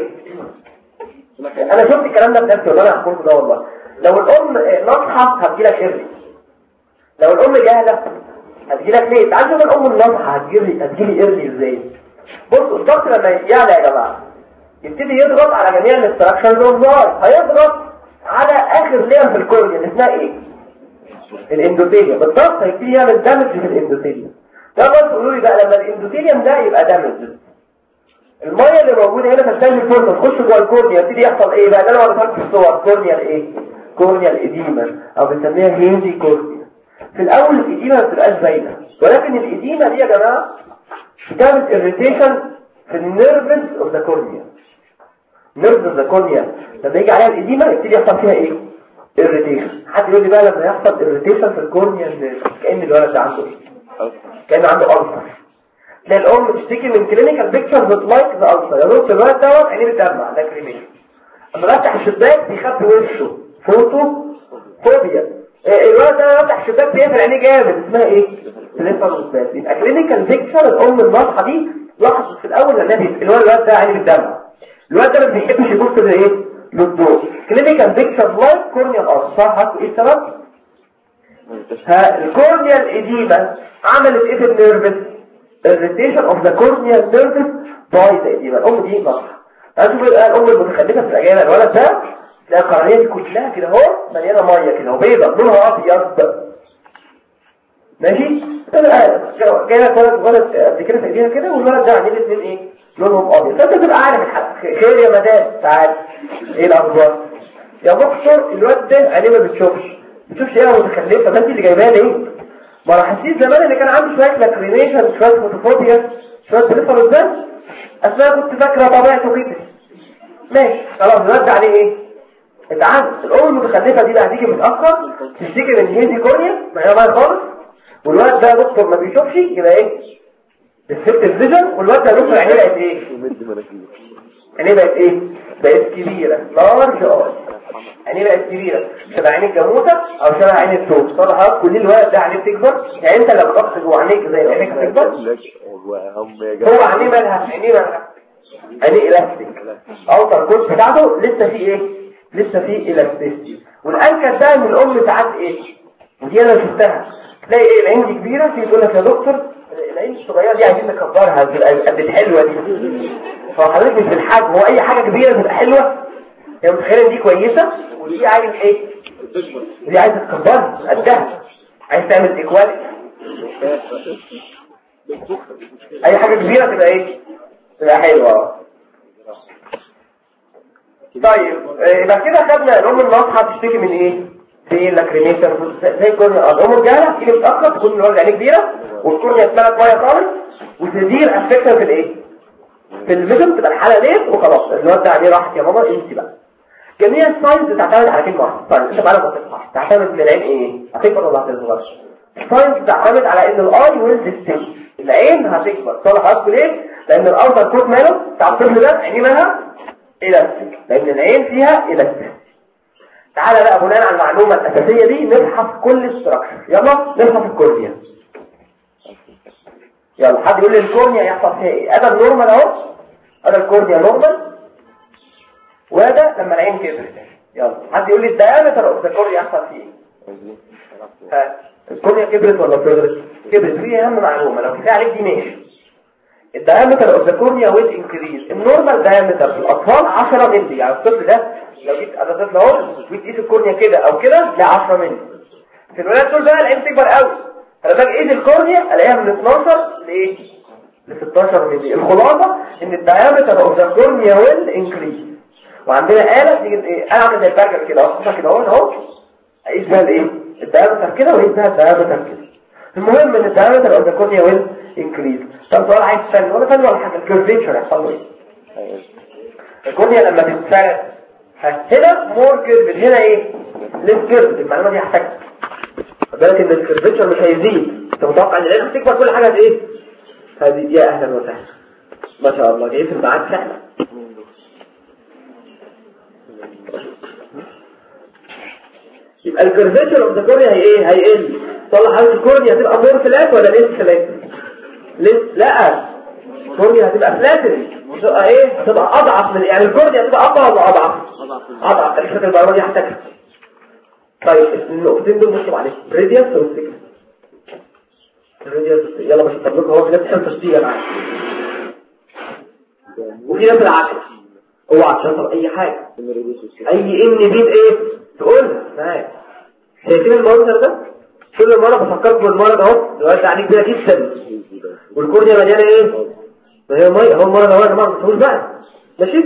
A: انا شفت الكلام ده بنفسي والله انا هقول ده والله لو الام ناصحه هتجيلك ايرلي لو الام جاهله هتجيلك ليه تعال شوف الام الناصحه هتجيلي هتجيلي ايرلي ازاي بصوا الضغط لما يعلى يا جماعه يبتدي يضغط على جميع الاستراكشرز والظهر هيضغط على اخر لير في الكورنيا اللي اسمها ايه الاندوثيليوم بالضغط هيبتدي يعمل دامج في الاندوثيليوم ده بس تقولوا لي بقى لما الاندوثيليوم ده يبقى دامج الميه اللي موجوده هنا في الثلج الفرصه تخش جوه الكورنيا يبتدي يحصل ايه بقى ده انا وريتها في الصور كورنيا ايه كورنيا الاديمه او بنسميها هينزي كورنيا في الاول الاديمه ما بتبقاش باينه ولكن الاديمه دي يا جماعه بتعمل irritation في النيرفز اوف ذا كورنيا نيرفز اوف ذا كورنيا لما يجي عليها الاديمه يبتدي يحصل فيها ايه irritation حد يقول لي بقى لما يحصل irritation في الكورنيا كأن الولد ده عنده ايه كان عنده ألسر تلاقي الأم بتشتكي من كلينيكال بيكتشرز لايك ذا ألسر يا دكتور الولد دوت عينيه بتدمع ده كريميشن اما بفتح الشباك بيخبي وشه فوتو فوبيا إيه، الولد ده يفتح الشباك بيقفل عينيه جامد اسمها ايه؟ بليفروسباس يبقى كلينيكال بيكتشر الأم الناصحة دي لاحظت في الأول ان النبي الولد الولد ده عينيه بتدمع الولد ده ما بيحبش يبص لايه؟ للضوء كلينيكال بيكتشر لايك كورنيال ألسر صح؟ ايه السبب؟ ها الكورنيال إديمة عملت ايه في النيرفس الريتيشن اوف ذا كورنيال نيرفس باي ذا إديمة الأم دي نصح هتشوف بقى الأم المتخلفة في العيادة الولد ده تلاقي القرنية دي كلها كده اهو مليانة مية كده وبيضة لونها أبيض ماشي جاي لك ولد ولد قد كده في ايديها كده والولد ده عاملين الاثنين ايه لونهم ابيض فانت تبقى عارف الحق خير يا مدام تعال ايه الاخبار يا دكتور الواد ده عينيه ما بتشوفش بتشوفش ايه يا متخلفه ما انت اللي جايباه ليه ما انا حسيت زمان اللي كان عنده شويه لاكرينيشن شويه فوتوفوبيا شويه بريفرنس ده اثناء كنت فاكره طبيعته كده ماشي خلاص الواد ده عليه ايه اتعامل الام المتخلفه دي اللي هتيجي متاخر تشتكي من هيزي كورنيا ما هي ميه خالص والواد ده دكتور ما بيشوفش يبقى ايه السبت الفيجن والواد ده دكتور عينيه بقت ايه
B: ومد مناخير
A: عينيه بقت ايه بقت كبيره لارج اي عينيه بقت كبيره شبه عين الجاموسه او شبه عين الثوب صراحه كل الوقت ده عينيه بتكبر يعني انت لو ضغط جوه عينيك زي عينيك هتكبر
B: وهم يا
A: هو
B: جماعة
A: عينيه مالها عينيه مالها عينيه الاستيك اوتر كوت بتاعته لسه فيه ايه لسه فيه الاستيستي والانكر ده من الام ساعات ايه ودي انا شفتها تلاقي ايه العين دي كبيره في يقول لك يا دكتور العين الصغيره دي عايزين نكبرها تبقى قد الحلوه دي فحضرتك مش بالحجم هو اي حاجه كبيره تبقى حلوه هي متخيله دي كويسه ودي عايز ايه ودي عايزه تكبرها قدها عايز تعمل ايكواليتي اي حاجه كبيره تبقى ايه تبقى حلوه طيب آه، يبقى كده خدنا الام الناصحه بتشتكي من ايه في لاكريميشن زي الكورنيا الام الجاهله تيجي متاخر تكون الولد عينيه كبيره والكورنيا اتملت ميه خالص وتدير افكتها في الايه في الفيجن تبقى الحاله ليه وخلاص الواد ده عينيه راحت يا ماما انت بقى جميع الساينز بتعتمد على كلمه واحده طيب انت بقى لما تصحى تعتمد من العين ايه هتكبر ولا هتصغر الساينز بتعتمد على ان الاي ويل ديستنج العين هتكبر صالح هتقول ليه لان الاوتر كوت ماله بتاع الطفل ده عينيه مالها الاستيك لان العين فيها الاستيك تعالى بقى بناء على المعلومه الاساسيه دي نبحث كل استراكشر يلا نبحث الكورنيا يلا حد يقول لي الكورنيا يحصل فيها ايه ادي النورمال اهو ادي الكورنيا نورمال وده لما العين كبرت يلا حد يقول لي الدايمتر اوف ذا كورنيا يحصل فيه ايه ها الكورنيا كبرت ولا صغرت كبرت في اهم معلومه لو كفايه عليك دي ماشي الدايمتر اوف ذا كورنيا ويز انكريز النورمال دايمتر في الاطفال 10 مللي يعني الطفل ده لو جيت انا طفل اهو وتقيس الكورنيا كده او كده لا 10 مللي في الولاد دول بقى العين تكبر قوي فلما اجي اقيس الكورنيا الاقيها من 12 لايه ل 16 مللي الخلاصه ان الدايمتر اوف ذا كورنيا ويل انكريز وعندنا آلة تيجي ايه آلة عامله زي البرجر كده اهو كده اهو اهو اقيس بها الايه الدايمتر كده واقيس بها الدايمتر كده المهم ان الدايمتر اوف ذا كورنيا ويل انكريز طب سؤال عايز فن ولا فن ولا حاجه الكيرفيتشر يحصل له ايه الكورنيا لما تتفرد هنا مور كيرف هنا ايه ليس كيرف المعلومه دي هحتاجها خد بالك ان الكيرفيتشر مش هيزيد انت متوقع ان العين هتكبر كل حاجه ايه هذه يا اهلا وسهلا ما شاء الله جاي في الميعاد فعلا يبقى الكيرفيتشر اوف ذا كورنيا هي ايه هيقل طلع حاجه الكورنيا هتبقى مور فلات ولا ليس فلات ليس لا الكورنيا هتبقى فلاتري هتبقى ايه هتبقى اضعف من يعني الكورنيا هتبقى اقوى ولا اضعف اضعف الفكره المعلومه دي هحتاجها طيب النقطتين دول نكتب عليهم ريديوس والسكس ريديوس يلا مش هطلب لكم هو في ناس تحب تشتغل معايا وفي ناس العكس اوعى تشطر اي حاجه اي ان بيت ايه تقولها معايا شايفين المنظر ده كل مره بفكركم بالمرض اهو دلوقتي عليه كبيره جدا والكورنيا مليانه ايه ما هي ميه اهو المرض اهو يا جماعه ما تقولش بقى ماشي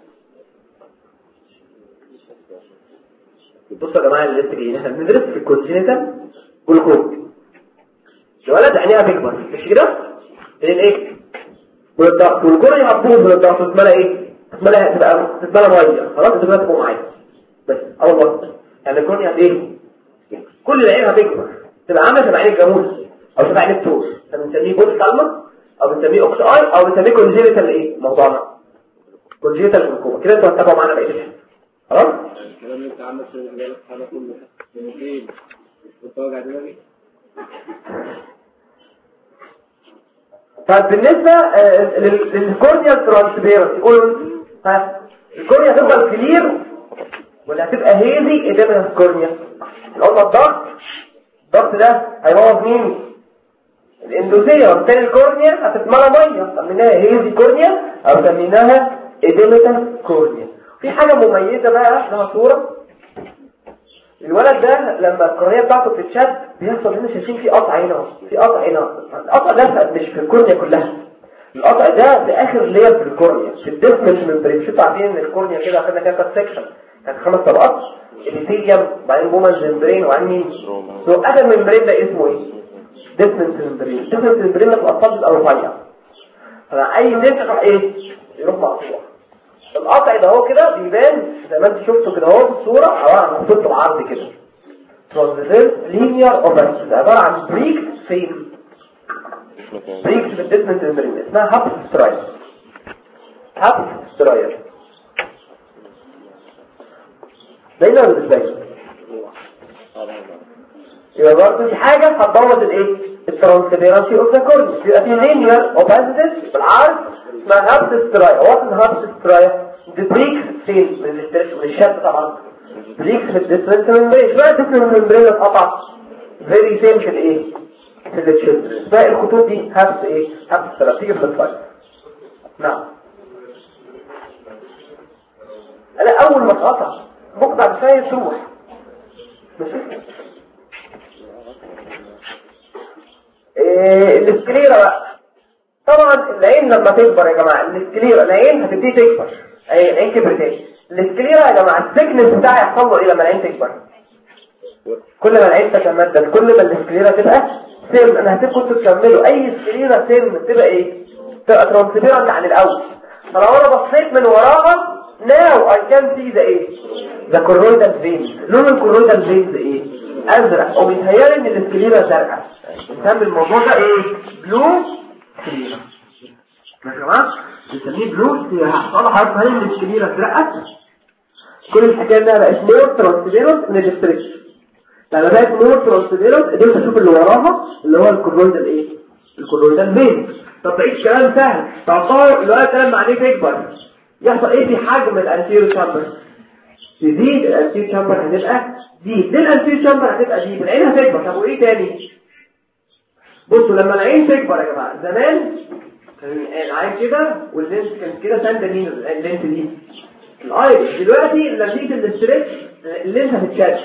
A: بصوا يا جماعه اللي لسه جايين احنا بندرس في الكونتيننتال جلوكوم الولد عينيها بيكبر مش كده بين ايه والضغط والكورنيا هتبوظ من الضغط تتملى ايه تتملى تبقى تتملى ميه خلاص انت دلوقتي تقوم عايز بس اول مره يعني الكورنيا ايه كل العين هتكبر تبقى عامله شبه عين الجاموس او شبه عين التور بنسميه بوت كالما او بنسميه اوكس اي او بنسميه كونجينيتال ايه موضوعنا كونجينيتال جلوكوما كده انتوا هتتابعوا معانا بقيه الحصه خلاص
B: الكلام اللي انت عمال تقول لي انا كله من فين كنت واجع دماغي
A: طيب بالنسبة آه، لل- للكورنيا ترانسبيرنس يقولوا ها الكورنيا هتفضل كلير ولا هتبقى هيزي قدام الكورنيا قلنا الضغط الضغط ده هيبوظ مين الاندوزية وبالتالي الكورنيا هتتملى ميه سميناها هيزي كورنيا او سميناها اديمتا كورنيا في حاجة مميزة بقى لها صورة الولد ده لما القرنية بتاعته بتتشد بيحصل هنا شايفين في قطع هنا في قطع هنا القطع ده مش في الكورنيا كلها القطع ده في اخر لير في الكورنيا في الديسمنت ممبرين شوفوا عارفين ان الكورنيا كده خدنا كده كات سكشن كانت خمس طبقات الابيثيليوم بعدين بومنز ممبرين وبعدين مين سو اخر ممبرين ده اسمه ايه ديسمنت ممبرين ديسمنت ممبرين ده في الاطفال بيبقى رفيع فاي نفخ ايه يروح مقطوع القطع ده هو كده بيبان زي ما انت شفتوا كده اهو في الصوره عباره عن خطوط العرض كده ترانزفيرس لينير اوفرس عباره عن بريك فين بريك في الديسمنت ممبرين اسمها هابس ستراير هابس ستراير باينه ولا مش باينه يبقى برضه دي حاجه هتبوظ الايه الترانسفيرنسي اوف ذا كورنيا يبقى في لينير اوفرس بالعرض اسمها هابس ستراير وات هابس ستراير دي بريك فين من الاسترس من الشد طبعا بريك في الديسمنت ممبرين شويه الديسمنت ممبرين اتقطع فيري سيم في الايه في التشيلدرن باقي الخطوط دي هابس ايه هابس ستراير تيجي في الفايل نعم انا اول ما اتقطع بكره بعد شويه تروح ماشي إيه الاسكليرا بقى طبعا العين لما تكبر يا جماعه الاسكليرا العين هتبتدي تكبر اي العين كبرت ايه الاسكليرا يا جماعه الثيكنس بتاعها يحصل له ايه لما العين تكبر كل ما العين تتمدد كل ما الاسكليرا تبقى سم انا هسيب كنتوا تكملوا اي اسكليرا سم تبقى ايه تبقى ترانسبيرنت عن الاول فلو انا بصيت من وراها now I can see the ايه the choroidal veins لون الكورويدال فينز ايه ازرق وبيتهيألي ان الاسكليرا زرقاء نسمي الموضوع ده ايه بلو سكليرا يا جماعه بنسميه بلو سكليرا هحصل حرف هل ان السكليرا اترقت كل الحكايه انها بقت مور ترانسفيرنت من الاستريتش لما بقت مور ترانسفيرنت قدرت اشوف اللي وراها اللي هو الكورويدال ايه الكورويدال فين طب تعيش كلام سهل تعتبر الولد ده لما عليه تكبر يحصل ايه في حجم الانتيرو شامبر تزيد الانتيرو شامبر هتبقى دي ليه الانتيرو شامبر هتبقى دي العين هتكبر طب وايه تاني بصوا لما العين تكبر يا جماعه زمان كان العين كده واللينس كان كده سند مين اللينس دي الايرس دلوقتي نتيجه الاستريتش اللينس هتتشد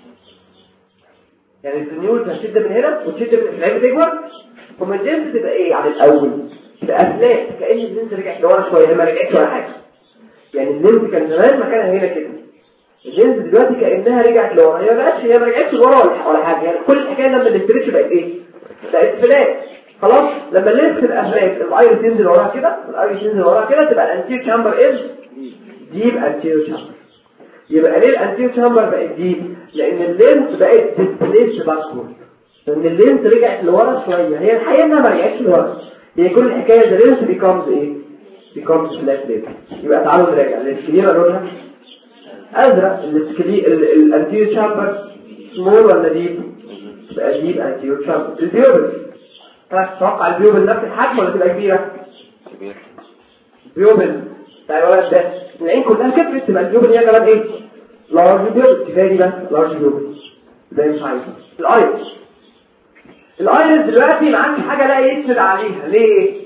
A: يعني النيول هتشد من هنا وتشد من العين تكبر ثم اللينس تبقى ايه على الاول تبقى فلات كأن اللينس رجعت لورا شويه ما رجعتش ولا حاجه يعني اللينز كان زمان مكانها هنا كده اللينز دلوقتي كانها رجعت لورا هي ما هي ما رجعتش لورا ولا حاجه يعني كل الحكايه لما الاسترتش بقت ايه بقت فلات خلاص لما اللينز تبقى فلات الايرس ينزل وراها كده الايرس ينزل وراها كده تبقى الانتير شامبر ايه ديب انتير شامبر يبقى ليه الانتير شامبر بقت ديب لان اللينز بقت ديسبليس باكورد لان اللينز رجعت لورا شويه هي الحقيقه انها ما رجعتش لورا هي كل الحكايه ده لينز بيكمز ايه بيكمز فلات لينز يبقى تعالوا نراجع السكليرا لونها ازرق الانتير شامبر سمول ولا ديب تبقى ديب انتير شامبر البيوبل تتوقع البيوبل نفس الحجم ولا تبقى كبيره
C: كبير
A: بيوبل بتاع الولد ده العين كلها كبرت تبقى البيوبل هي كمان ايه لارج بيوبل كفايه دي بس لارج بيوبل ده مش عايز الايرس الايرس دلوقتي ما عندي حاجه لا يسند عليها ليه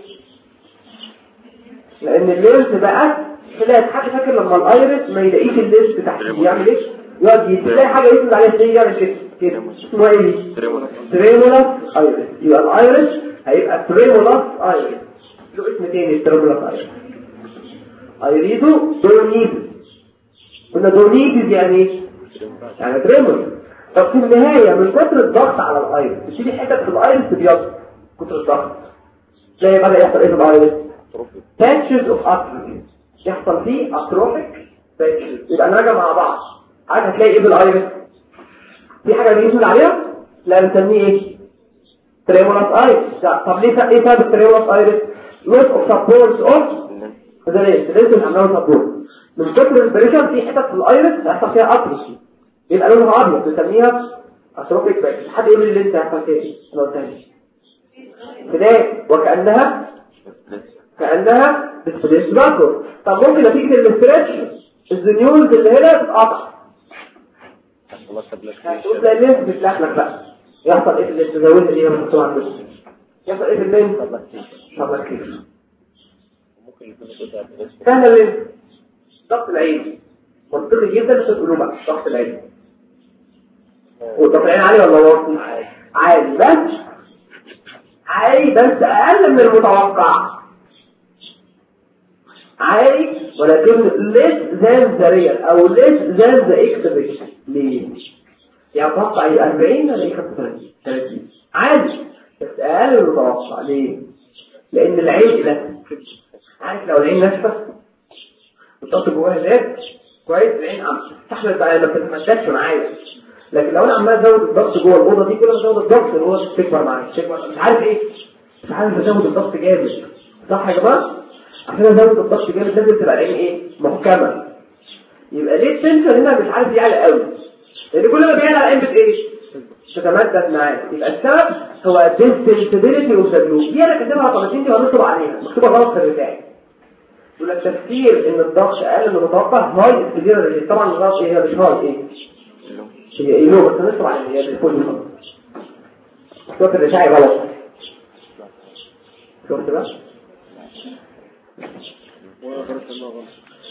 A: لان اللينس بقى فلات حد فاكر لما الايرس ما يلاقيش اللينس بتاعته يعمل ايه يقعد يلاقي حاجه يسند عليها ازاي يعمل كده كده اسمها ايه دي
C: تريمولا
A: تريمولاس ايرس يبقى الايرس هيبقى تريمولاس ايرس له اسم تاني تريمولاس ايرس ايريدو دونيتس قلنا دونيتس يعني ايه يعني تريمول طب في النهاية من كتر الضغط على الايرس تشيلي حتت في الايرس تبيض كتر الضغط تلاقي بدأ يحصل ايه في الايرس patches of atrophy يحصل فيه atrophic patches يبقى نراجع مع بعض عارف هتلاقي ايه بالايرس في حاجة بيسند عليها لا بنسميه ايه تريمولاس ايرس لا طب ليه ايه سبب التريمولاس ايرس loss of support of ده ليه لازم نعمله سبورت من كتر البريشر في حتت في الايرس هيحصل فيها اتروفي يبقى لونها ابيض بنسميها اتروفيك باك حد يقول لي اللي انت هيحصل فيها ايه انا قلتها لي كده وكانها كانها بتسبريس باكور طب ممكن نتيجه الاسترتش الزنيولز اللي هنا تتقطع
C: خلاص قبل
A: هتقول زي اللينس بتلخلخ بقى يحصل ايه في اللي تزودها دي لما تحطوها على الوش يحصل ايه في اللينس طب كيف
C: ممكن يكون كده بس
A: سهل اللينس ضغط العين منطقي جدا مش هتقولوا بقى ضغط العين وضغط العين عالي ولا واطي عالي بس عالي بس اقل من المتوقع عالي ولكن less than the real او less than the expectation ليه؟ يعني اتوقع ايه 40 ولا ايه 35 30 عادي بس اقل من المتوقع ليه؟ لان العين ده عارف لو العين ناشفه والضغط جواها زاد كويس العين عم تستحمل بقى ما بتتمددش معايا لكن لو انا عمال ازود الضغط جوه الاوضه دي كل ما ازود الضغط الاوضه دي بتكبر معايا بتكبر مش عارف ايه مش عارف ازود الضغط جامد صح يا جماعه عشان ازود الضغط جامد لازم تبقى العين ايه محكمه يبقى ليه التنشن هنا مش عارف يعلى قوي لان كل ما بيعلى العين بت ايه تتمدد معاه يبقى السبب هو الديستنسبيليتي اوف ذا جلوب دي انا كاتبها طبعتين دي وهنكتب عليها مكتوبه غلط في البتاع يقول لك تفسير ان الضغط اقل من المتوقع هاي الكبيره طبعا الضغط هي مش هاي ايه هي ايه لو بس هنكتب عليها هي بالكل خالص مكتوبه الرشاعي غلط شفت بقى
B: وانا غلط انا غلط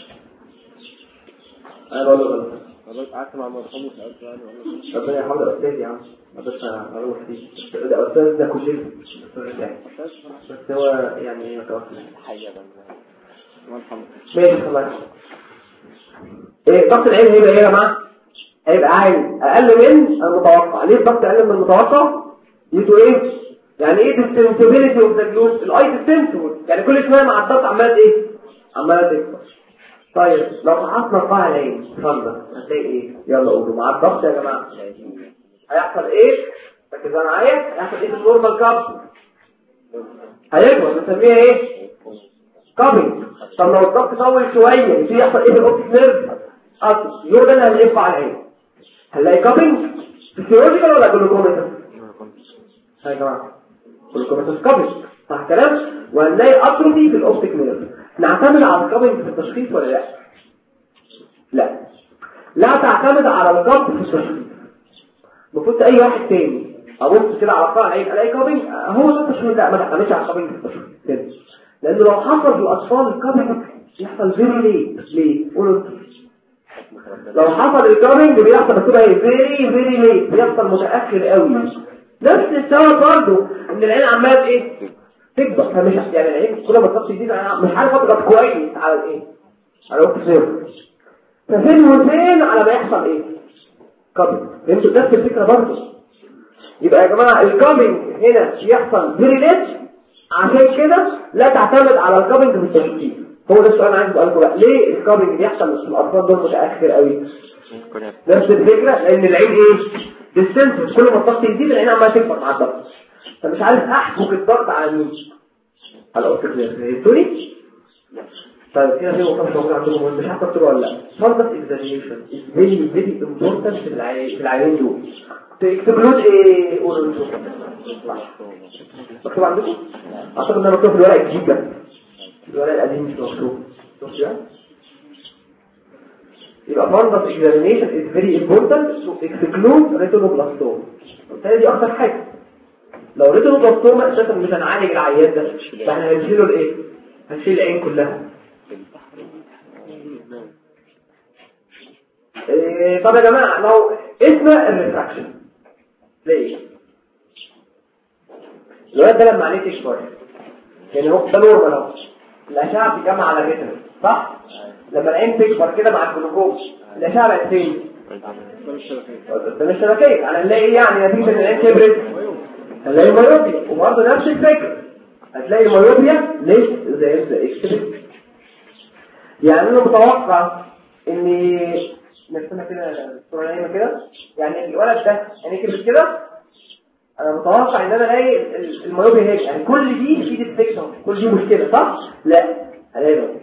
A: انا بقول له غلط
B: غلط قعدت مع مرحوم وسالت يعني ولا
A: ربنا يحفظ الاستاذ يا عم بس اروح دي ده استاذ ده كوشيل بس هو يعني متوفى
C: حاجة
B: مرحبا
A: ماشي الله يرحمه ايه ضغط العين هيبقى ايه يا جماعه هيبقى عالي اقل من المتوقع ليه الضغط اقل من المتوقع يدوا ايه يعني ايه ديستنسبيليتي اوف ذا جلوب الاي ديستنسبل يعني كل شويه مع الضغط عمال ايه عماله تكبر طيب لو فحصنا قاع العين اتفضل هتلاقي ايه يلا قولوا مع الضغط يا جماعه هيحصل ايه ركزوا معايا هيحصل ايه في النورمال كاب هيكبر بنسميها ايه كابينج طب لو الضغط طول شويه يبتدي يحصل ايه في الاوبتيك نيرف اصل يوم ده اللي هنلف على العين هنلاقي كابينج فيسيولوجيكال ولا جلوكوميتر يا جماعه جلوكوميتر كابينج صح كلام وهنلاقي اتروفي في الاوبتيك نيرف نعتمد على الكابينج في التشخيص ولا لا لا لا تعتمد على الكاب في التشخيص المفروض اي واحد تاني ابص كده على قاع العين الاقي كابينج هو ده التشخيص لا ما تعتمدش على الكابينج في التشخيص كده لانه لو حصل في الاطفال الكابينج يحصل فيري ليت ليه قولوا انتوا. لو حصل الكابينج بيحصل بس ايه فيري فيري ليت بيحصل متاخر قوي نفس السبب برضه ان العين عماله ايه تكبر فمش يعني العين كل ما الضغط يزيد أنا مش عارف اضغط كويس على الايه على اوبتيك نيرف ففين وفين على ما يحصل ايه كابل انتوا نفس الفكره برضه يبقى يا جماعه الكابل هنا يحصل فيري ليت عشان كده لا تعتمد على الكابل في التشخيص هو ده السؤال عايز اساله بقى ليه الكابل بيحصل في الاطفال دول متاخر قوي نفس الفكره لان العين ايه ديستنس كل ما الضغط يزيد العين عماله تكبر مع الضغط فمش عارف احبك الضغط على مين على اوتيك نيرف فهمتوني طيب كده في نقطه مش موجوده عندكم مش عارف تكتبوا ولا لا فردة اكزامينشن از فيري فيري امبورتنت في العيان في العيانين دول تكتب له ايه قولوا انتوا مكتوب عندكم اعتقد ان مكتوب في الورق الجديد ده الورق القديم مش مكتوب شفتوا ده يبقى fundus examination is very important to exclude retinoblastoma وبالتالي دي اكتر حاجه لو ريتينوبلاستوما اساسا مش هنعالج العيان ده فاحنا هنشيله الايه هنشيل العين كلها إيه طب يا جماعه لو اسمه الريفراكشن ليه الولد ده لما عليه تكبر يعني هو ده نورمال اهو الاشعه بتتجمع على الريتنا صح لما العين تكبر كده مع الجلوكوز الاشعه بقت فين ده مش شبكيه على نلاقي ايه يعني نتيجه ان العين كبرت هنلاقي مايوبيا وبرضه نفس الفكره هتلاقي مايوبيا ليس زي اكسبت يعني انا متوقع ان نرسمها كده الصوره نايمه كده يعني الولد ده يعني كبرت كده انا متوقع ان انا الاقي المايوبيا هيك يعني كل دي في ديفكشن كل دي مشكله صح لا هلاقي ده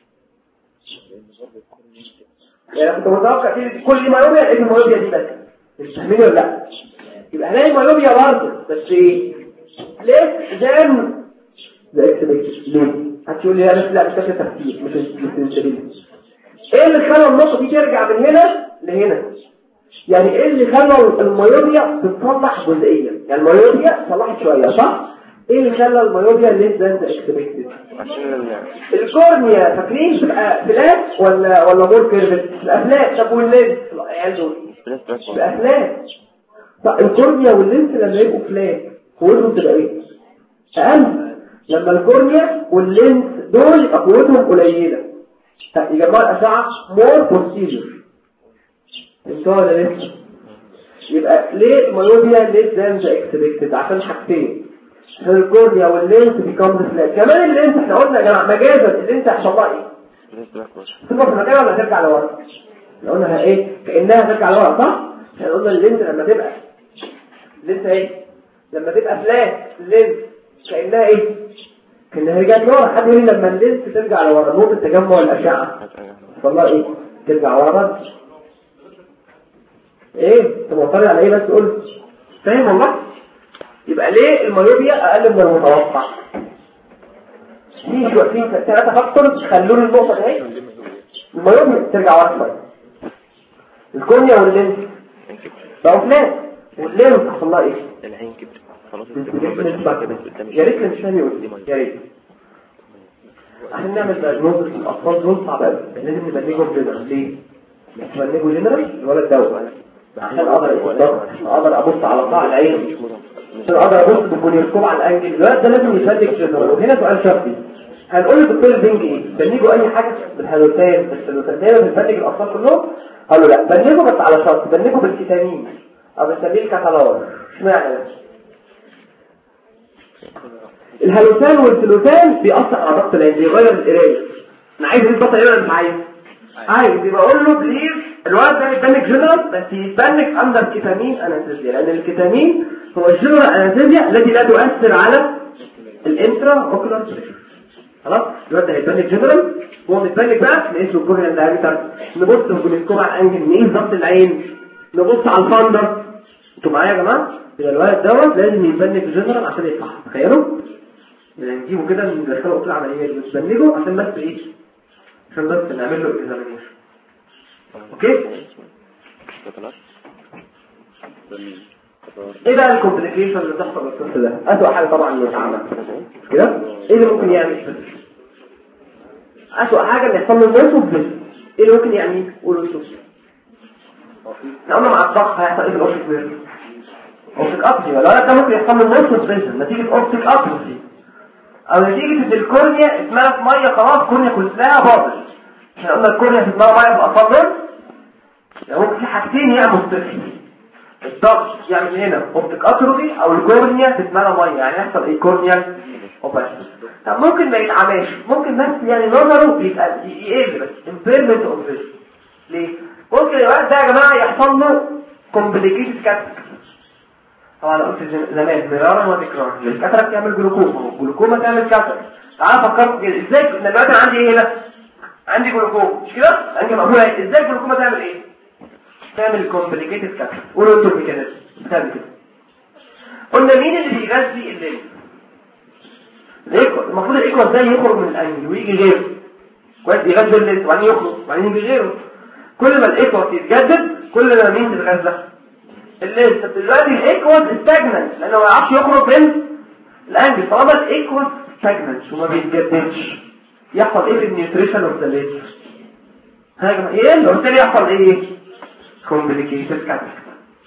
A: يعني انا كنت متوقع في كل دي مايوبيا لقيت المايوبيا دي بس مش فاهمين ولا لا يبقى هلاقي مايوبيا برضه بس ايه ليه زان ده اكسبكت ليه هتقول لي انا لا مش فاكر تفكير مش مش ايه اللي خلى النقطه دي ترجع من هنا لهنا يعني ايه اللي خلى المايوبيا تتصلح جزئيا يعني المايوبيا صلحت شويه صح ايه اللي خلى المايوبيا ليس ذان اكسبكتد
C: عشان
A: الكورنيا فاكرين تبقى فلات ولا ولا مور كيرفت تبقى فلات طب واللينس العيال دول تبقى فلات طب الكورنيا واللينس لما يبقوا فلات قوتهم تبقى ايه اقل لما الكورنيا واللينس دول يبقى قوتهم قليله طب يا جماعه الاشعه مور بروسيجر انتوا ولا لسه يبقى ليه المايوبيا ليه ذان ذا اكسبكتد عشان حاجتين عشان الكورنيا واللينس بيكم فلات كمان اللينس احنا قلنا يا جماعه مجازا اللينس هيحصل لها ايه تبقى في مكانها ولا ترجع لورا لو قلنا ايه كانها ترجع لورا صح احنا قلنا اللينس لما تبقى اللينس ايه لما تبقى فلات اللينس كانها ايه كانها رجعت لورا حد يقول لي لما اللينس ترجع لورا نقطه تجمع الاشعه يحصل لها ايه ترجع ورا بس ايه انت معترض على ايه بس قول فاهم والله يبقى ليه المايوبيا اقل من المتوقع في شو في ثلاثه فاكتورز خلوني النقطه دي المايوبيا ترجع ورا شويه الكورنيا واللينس بقوا فلات واللينس حصل لها ايه
C: العين كبرت خلاص
A: يا ريت مش فاهم يقول يا ريت عشان نعمل دايجنوز الاطفال دول صعب قوي لازم نبلغهم جنرال ليه؟ نبلغه جنرال الولد ده عشان اقدر عشان اقدر ابص على قاع العين عشان اقدر ابص بالمونيسكوب على الانجل الولد ده لازم يفلك جنرال وهنا سؤال شخصي هنقول للدكتور البنج ايه بنيجوا اي حاجه بالهالوتان بالهالوتان بنفلك الاطفال كلهم قالوا لا بنيجوا بس على شرط بنيجوا بالكيتامين او بنسميه الكتالور اشمعنى ده الهالوتان والسلوتان بيأثر على ضغط العين بيغير القرايه انا عايز ايه ضغط العين ولا مش عايز عايز يبقى اقول له بليز الولد ده يتبنك جنرال بس يتبنك اندر كيتامين انستيزيا لان الكيتامين هو الجنرال انستيزيا التي لا تؤثر على الانترا اوكولار بريشر خلاص الولد ده هيتبنك جنرال هو متبنك بقى نقيس له الكورنيال دايمتر نبص في الجلوكوم على الانجل نقيس ضغط العين نبص على الفاندر انتوا معايا يا جماعه يبقى الولد دوت لازم يتبنك جنرال عشان يصح تخيلوا يعني نجيبه كده ندخله اوضه العمليه دي نتبنجه عشان بس ايه عشان بس نعمل له اكزامينيشن اوكي ايه بقى الكومبليكيشن اللي تحصل للطفل ده اسوء حاجه طبعا انه يتعمل مش كده ايه اللي ممكن يعمل اسوء حاجه ان يحصل له موت ايه اللي ممكن يعمل قولوا شوف احنا قلنا مع الضغط هيحصل ايه في الاوبتيك نيرف اوبتيك ابسي ولا لا ده ممكن يحصل له موت فيجن نتيجه اوبتيك ابسي او نتيجه ان الكورنيا اسمها في ميه خلاص كورنيا كلها باظت احنا قلنا الكورنيا في دماغ ميه في الاطفال دول يعني ممكن في حاجتين يعملوا الطفل الضغط يعمل هنا اوبتيك اتروفي او الكورنيا تتملى ميه يعني يحصل ايه كورنيا اوباسيتي طب ممكن ما يتعماش ممكن بس يعني نظره بيبقى يقل بس امبيرمنت اوف فيجن ليه ممكن الوقت ده يا جماعه يحصل له كومبليكيتد كاتك طبعا انا قلت زمان مرارا وتكرارا الكاتراك يعمل جلوكوما والجلوكوما تعمل كاتراك تعال فكرت كده ازاي ان دلوقتي عندي ايه هنا عندي جلوكوما مش كده عندي مقبوله ايه ازاي الجلوكوما تعمل ايه تعمل كومبليكيتد كاتراك قولوا انتوا الميكانيزم بتعمل كده قلنا مين اللي بيغذي الليل الايكو المفروض الايكو ازاي يخرج من الانجل ويجي غيره كويس يغذي الليل وبعدين يخرج وبعدين يجي غيره كل ما الايكو يتجدد كل ما مين تتغذى الليل طب دلوقتي الايكوز استجننت لانه ما يعرفش يخرج من الانجل طالما الايكوز استجننت وما بيتجددش يحصل ايه في النيوتريشن اوف ذا ليل حاجه ايه اللي قلت لي يحصل ايه كومبليكيتد كاتراكت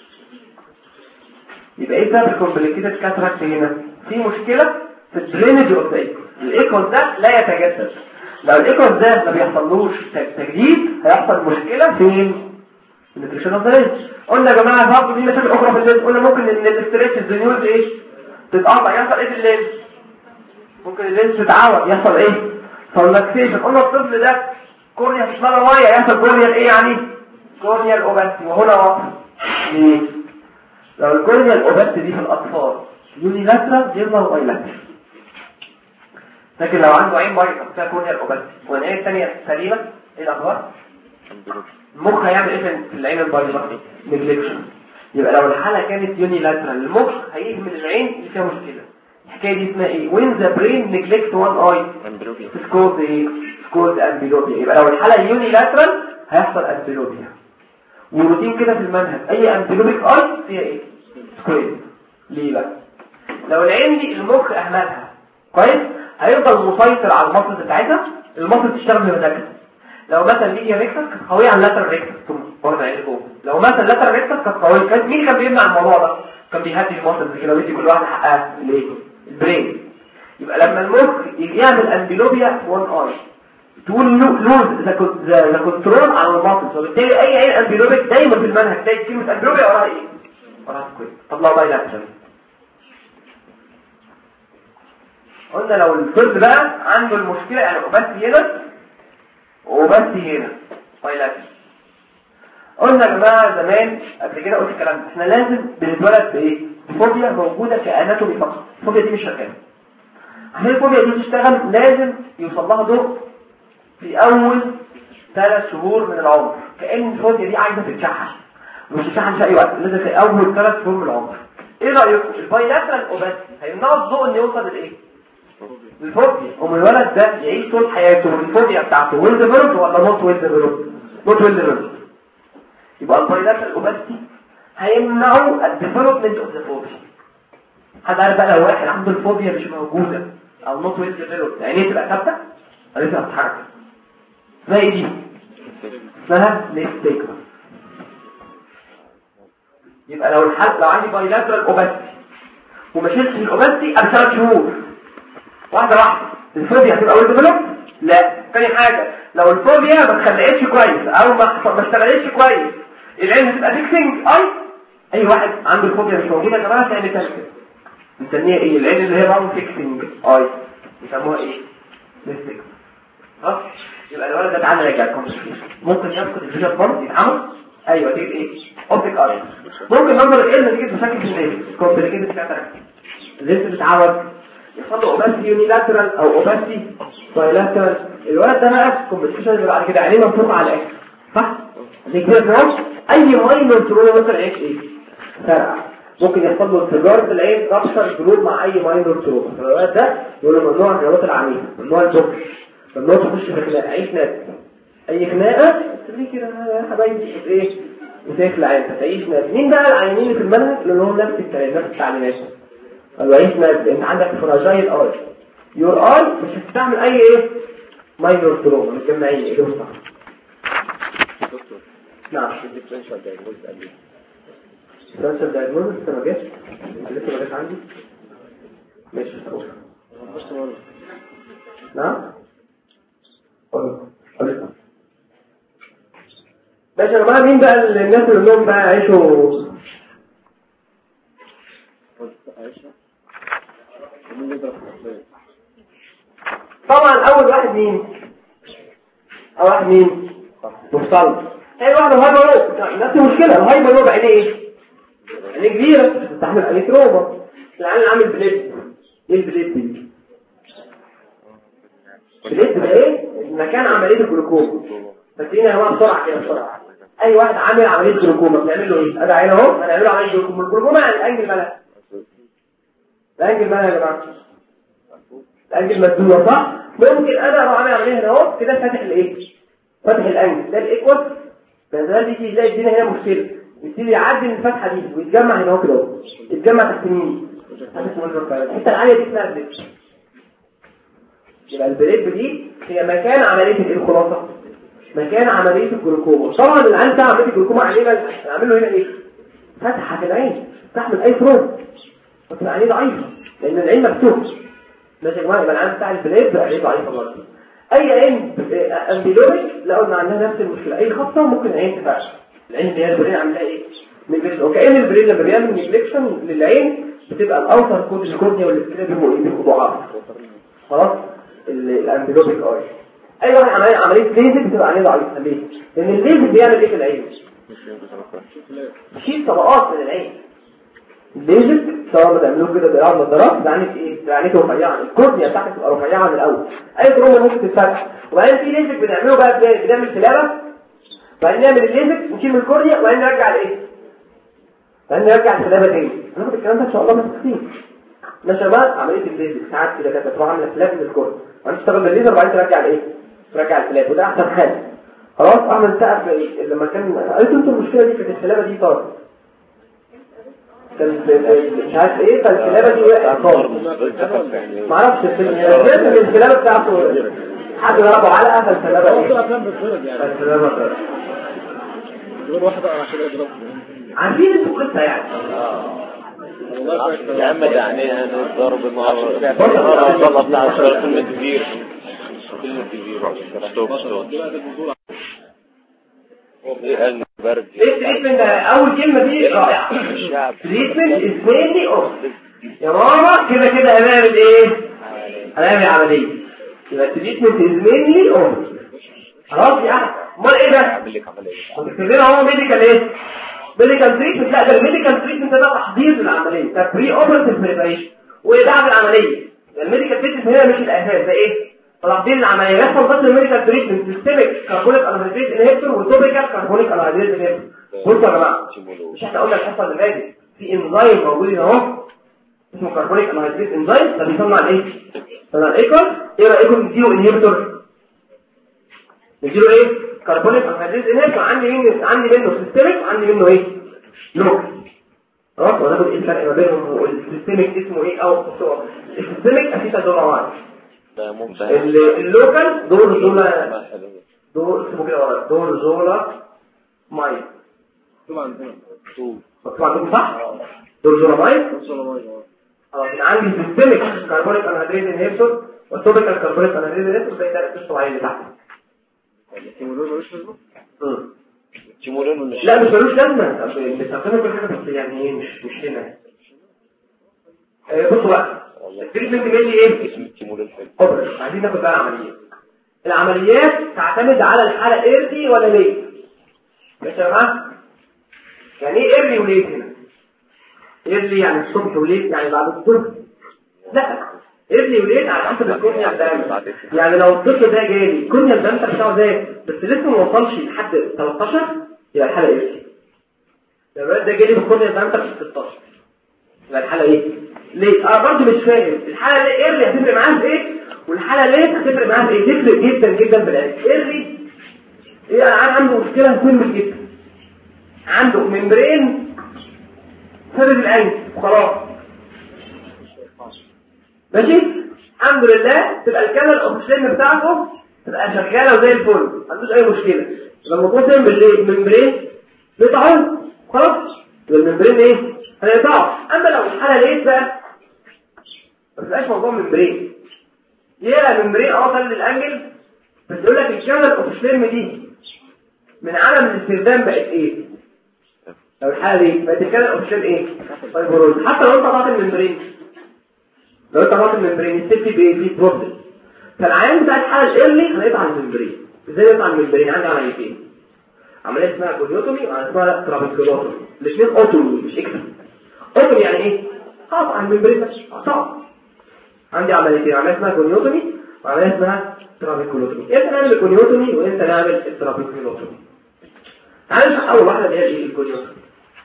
A: يبقى ايه سبب الكومبليكيتد كاتراكت هنا في مشكله في الدرينج اوف ذا ايكوز الايكوز ده لا يتجدد لو الايكوز ده ما بيحصلوش تجديد هيحصل مشكله فين النيوتريشن اوف ذا لينز قلنا يا جماعه برضه في مشاكل اخرى في اللينز قلنا ممكن ان الاستريتش الزنيوز ايه تتقطع يحصل ايه في اللينز ممكن اللينز تتعور يحصل ايه فاللاكسيشن قلنا الطفل ده كورنيا مش مالها ميه يحصل كورنيا ايه يعني كورنيا الاوباستي وهنا وقف ليه لو الكورنيا الاوباستي دي في الاطفال يونيلاترال يظهر بايلاترال لكن لو عنده عين بايظه فيها كورنيا الاوباستي والعين الثانيه سليمه ايه الاخبار المخ هيعمل ايه في العين البايظه نجلكشن يبقى لو الحاله كانت يونيلاترال المخ هيهمل العين اللي فيها مشكله الحكايه دي اسمها ايه وين ذا برين نجلكت وان اي سكوز ايه سكوز امبيلوبيا يبقى لو الحاله يونيلاترال هيحصل امبيلوبيا وروتين كده في المنهج اي امبيلوبيك اي فيها ايه سكويز ليه بقى لو العين دي المخ اهملها كويس هيفضل مسيطر على المصل بتاعتها المصل تشتغل بمزاجها لو مثلا ميديا ريكتس كانت قويه على اللاتر ريكتس ثم واخده عين فوق لو مثلا اللاتر ريكتس كانت قويه كان مين كان بيمنع الموضوع ده كان بيهدي المصل كده ويدي كل واحد حقها الايه البرين يبقى لما المخ يجي يعمل امبيلوبيا وان اي تقول لوز ذا كنترول على المصل وبالتالي اي عين امبيلوبيك دايما في المنهج تلاقي كلمه امبيلوبيا وراها ايه وراها كويس طب لو باي لاترال قلنا لو الطفل بقى عنده المشكله يعني اوباسي هنا وبس هنا بايلاترال قلنا يا جماعه زمان قبل كده قلت الكلام ده احنا لازم بنتولد بايه فوبيا موجوده في اناتومي فقط الفوبيا دي مش شغاله عشان الفوبيا دي تشتغل لازم يوصل لها ضوء في اول ثلاث شهور من العمر كأن الفوبيا دي عايزه تتشحن مش تتشحن في اي وقت لازم في اول ثلاث شهور من العمر ايه رايكم البايلاترال اوباسي هيمنعوا الضوء انه يوصل لايه الفوبيا ومن الولد ده يعيش طول حياته الفوبيا بتاعته ويل ديفلوبد ولا نوت ويل ديفلوبد نوت ويل ديفلوبد يبقى البايلاترال اوباسيتي هيمنعوا الديفلوبمنت اوف ذا فوبيا حد عارف بقى لو واحد عنده الفوبيا مش موجوده او نوت ويل ديفلوبد عينيه تبقى ثابته ولا تبقى بتتحرك اسمها ايه دي اسمها نيستيكما يبقى لو الحد لو عندي بايلاترال اوباسيتي وما شلتش الاوباسيتي قبل ثلاث شهور واحدة واحدة الفوبيا هتبقى ويل ديفلوب لا تاني حاجة لو الفوبيا ما اتخلقتش كويس او ما ما اشتغلتش كويس العين هتبقى فيكسنج اي اي واحد عنده الفوبيا مش موجودة يا جماعة تعمل تشكل بنسميها ايه العين اللي هي نون فيكسنج اي بيسموها ايه ميستيك خلاص يبقى الولد ده اتعمل يا ممكن يفقد الفيجن برضه يتعمل ايوه دي ايه اوبتيك اي ممكن نظر ايه نتيجه مشاكل في الايه كومبليكيتد كاتاراكت لسه بتتعود يحصل له اوباسي يونيلاترال او اوباسي بايلاترال الولد ده بقى كومبليكيشن اللي بعد كده عينيه منفوخه على الاكل صح عشان كده كمان اي ماينور تروما مثلا عيش ايه فرقع ممكن يحصل له انفجار في العين رابشر جروب مع اي ماينور تروما الولد ده يقول له ممنوع الرياضات العنيفه ممنوع البوكس ممنوع تخش في خناقه عيش ناس اي خناقه تخليه كده يا حبايبي ايه وتاكل عين تعيش ناس مين بقى العينين اللي في المنهج لان هم نفس الكلام نفس التعليمات الوعيش نازل انت عندك فراجايل اي يور اي مش هتستعمل اي ايه ماينور تروما مش جمعيه ايه ده صح
B: دكتور
A: نعم
B: الديفرنشال دايجنوز قال لي
A: فرنسا دايجنوز لسه ما جاش لسه ما جاش عندي ماشي هروح
B: بص والله
A: نعم قول قول ماشي يا جماعه مين بقى الناس اللي لهم بقى عيشوا
B: عايشة ومين يضرب في الأسئلة؟
A: طبعا اول واحد مين اول واحد مين مفصل تاني واحد الهايبر نفس المشكله الهايبر لوب عينيه ايه عينيه كبيره تستحمل الكتروما العين عامل بليد ايه البليد دي بليد ده ايه مكان عمليه الجلوكوز فاكرين يا جماعه بسرعه كده بسرعه اي واحد عامل عمليه جلوكوما بنعمل له ايه ادي عين اهو هنعمل له عمليه جلوكوما الجلوكوما يعني الانجل مالها الانجل مالها يا جماعه الانجل مسدوده صح ممكن انا لو عامل عمليه هنا اهو كده فاتح الايه فاتح الانجل ده الايكوال فده يجي يلاقي الدنيا هنا مشكله يبتدي يعدي من الفتحه دي ويتجمع هنا اهو كده اهو يتجمع تحت مين تحت اسمه الحته العاليه دي اسمها البريب يبقى البريب دي هي مكان عمليه الايه الخلاصه مكان عمليه الجلوكوما طبعا العين بتاع عمليه الجلوكوما علينا هنعمل له هنا ايه فتحه في العين تحمل اي فروم بس العين ضعيفه لان العين مفتوحه ماشي يا جماعه يبقى العين بتاع البلاد بقى عيب ضعيفه برضه اي عين امبيلوميك لقوا ان عندها نفس المشكله اي خطه ممكن العين تفعل العين اللي هي البرين عاملاها ايه نيجليكشن وكأن البرين لما بيعمل نيجليكشن للعين بتبقى الاوتر كود الكورنيا والسكلاب بيبقوا ضعاف خلاص الامبيلوميك اي اي واحد عمليه عمليه ليزك بتبقى عليه ضعيفه ليه لان الليزك بيعمل ايه في العين بيشيل طبقات من العين الليزك سواء ما تعملوه كده بإعادة نظارات يعني ايه يعني رفيعه الكورنيا بتاعتك تبقى رفيعه من الاول اي تروما ممكن تتفتح وبعدين في ليزك بنعمله بقى ازاي بنعمل كلابه وبعدين نعمل الليزك نشيل من الكورنيا وبعدين نرجع لايه بعدين نرجع الكلابه تاني هناخد الكلام ده ان شاء الله بس كتير ماشي بقى عمليه الليزك ساعات كده كانت تروح عامله كلاب من الكورنيا وبعدين تشتغل بالليزر وبعدين ترجع لايه ترجع الكلاب وده احسن حاجه خلاص اعمل سقف لما كان قلت انتوا المشكله دي كانت الكلابه دي طارت كان مش عارف ايه فالكلابه دي وقعت خالص معرفش لازم الكلابه بتاعته حد ضربه علقه فالكلابه
B: هو
A: ايه
B: طلع كان بيتفرج يعني
A: فالكلابه طارت.
B: يقول واحد انا عشان اضربه
A: عارفين انتوا القصه يعني
B: والله فاكر.
C: يا عم ده يعني انا ضرب النهار والله بتاع الشرط كلمة كبير كلمة كبير ستوب ستوب
B: دي بقى البطولة
C: ايه قال برد
A: ايه التريتمنت ده اول كلمه دي رائعه
C: الشعب
A: تريتمنت از مينلي اوف يا ماما كده كده هنعمل ايه هنعمل عمليه يبقى التريتمنت از مينلي اوف خلاص يا احمد امال ايه ده
C: اعمل لك عملية
A: كنت كاتبين اهو ميديكال ايه ميديكال تريتمنت لا ده الميديكال تريتمنت ده تحضير للعمليه ده بري اوبرتيف بريبريشن وبعد العمليه الميديكال تريتمنت هنا مش الاساس ده ايه تحضير العمليه يحصل بس الميديكال تريتمنت سيستميك كاربونيك انهيدريت انهبيتور وتوبيكال كاربونيك انهيدريت انهبيتور بصوا يا جماعه مش احنا قلنا الحصه اللي فاتت في انزيم موجود هنا اهو اسمه كاربونيك انهيدريت انزيم ده بيصنع الايه بيصنع الايكوال ايه رايكم نديله انهبيتور نديله ايه كربونيك انهيدريت انهبيتور عندي منه عندي منه سيستميك وعندي منه ايه لوكال خلاص وناخد ايه الفرق ما بينهم والسيستميك اسمه ايه او السيستميك اسيتا دوما
C: ده ممتاز
A: اللوكال دور زولا دور اسمه كده ورا دور زولا ماي
B: طبعا هنا
A: مكتوب عندكم صح دور زولا ماي
B: وصل الله
A: اه يبقى عندي سيستميك كربونيك انهيدريت انهبيتور والتوبيكال كربونيك انهيدريت انهبيتور زي ده القصه اللي تحت
B: الكيمولوج ملوش لازمه
A: مم.
C: تيمورين ولا
A: لا مش ملوش لازمه أصل بنستخدمه كل حاجه بس يعني ايه مش مش هنا آه، بصوا بقى التريتمنت ميلي ايه
C: اسم التيمورين حلو
A: اوبريشن عايزين ناخد بقى عمليات العمليات تعتمد على الحاله ايرلي ولا ليه ماشي يا جماعه يعني ايه ايرلي وليه هنا ايرلي يعني الصبح وليه يعني بعد الظهر لا ايرلي وليه على حسب الكورنيا بتاعته يعني لو الطفل ده جالي الكورنيا الدم بتاعه زاد بس لسه ما وصلش لحد 13 يبقى الحاله ايرلي لو الولد ده جالي بالكورنيا الدم بتاعه 16 يبقى الحاله ايه ليه انا برضه مش فاهم الحاله دي ايرلي هتفرق معاها في ايه والحاله ليه هتفرق معاها في ايه تفرق جدا جدا في العلاج ايرلي ايه انا عنده مشكله مهمه جدا عنده ممبرين سبب العين وخلاص ماشي الحمد لله تبقى الكاميرا الاوكسجين بتاعته تبقى شغاله وزي الفل ما عندوش اي مشكله يبقى الموضوع ده ممبرين بيتعب خلاص يبقى الممبرين ايه هيقطعه اما لو الحاله لقيت بقى ما تبقاش موضوع ممبرين يا ممبرين اه خلي الانجل بس يقول لك الكاميرا الاوكسجين دي من عدم الاستخدام بقت ايه لو الحاله دي بقت الكلام اوبشن ايه فايبروز حتى لو انت قطعت الممبرين لو انت قطعت الممبرين السيفتي بايه في بروبلم فالعيان بتاع الحاله الايرلي هيقطع الممبرين ازاي يقطع الممبرين عندي عمليتين عمليه اسمها كوليوتومي وعمليه اسمها ترابيكولوتومي الاثنين اوتومي مش اكتر اوتومي يعني ايه قطع الممبرين بس قطع عندي عمليتين عمليه اسمها كوليوتومي وعمليه اسمها ترابيكولوتومي امتى نعمل الكوليوتومي وامتى نعمل الترابيكولوتومي تعال نشرح اول واحده اللي هي ايه الكوليوتومي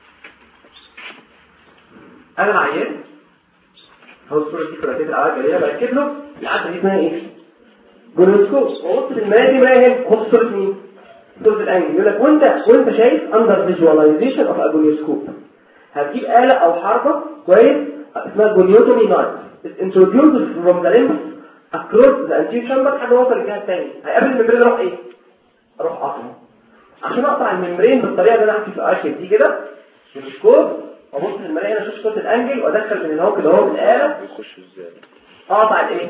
A: انا العيان هو الصوره دي كلها العلاج اللي هي بركب له العاده دي اسمها ايه جلوسكوب ووصل الماء دي ما هي خد صوره مين صوره الانجل يقول لك وانت وانت شايف اندر فيجواليزيشن اوف اجونيوسكوب هتجيب آلة او حربة كويس اسمها جونيوتومي نايت introduced from the limbs across the anterior chamber لحد ما وصل الجهه الثانيه هيقابل الممبرين اروح ايه اروح قاطعه عشان اقطع الممبرين بالطريقه اللي انا هحكي في الاخر دي كده بالسكوب وابص للمرايه هنا اشوف صوت الانجل وادخل من هنا هو كده اهو بالاله
C: يخش ازاي
A: اقطع الايه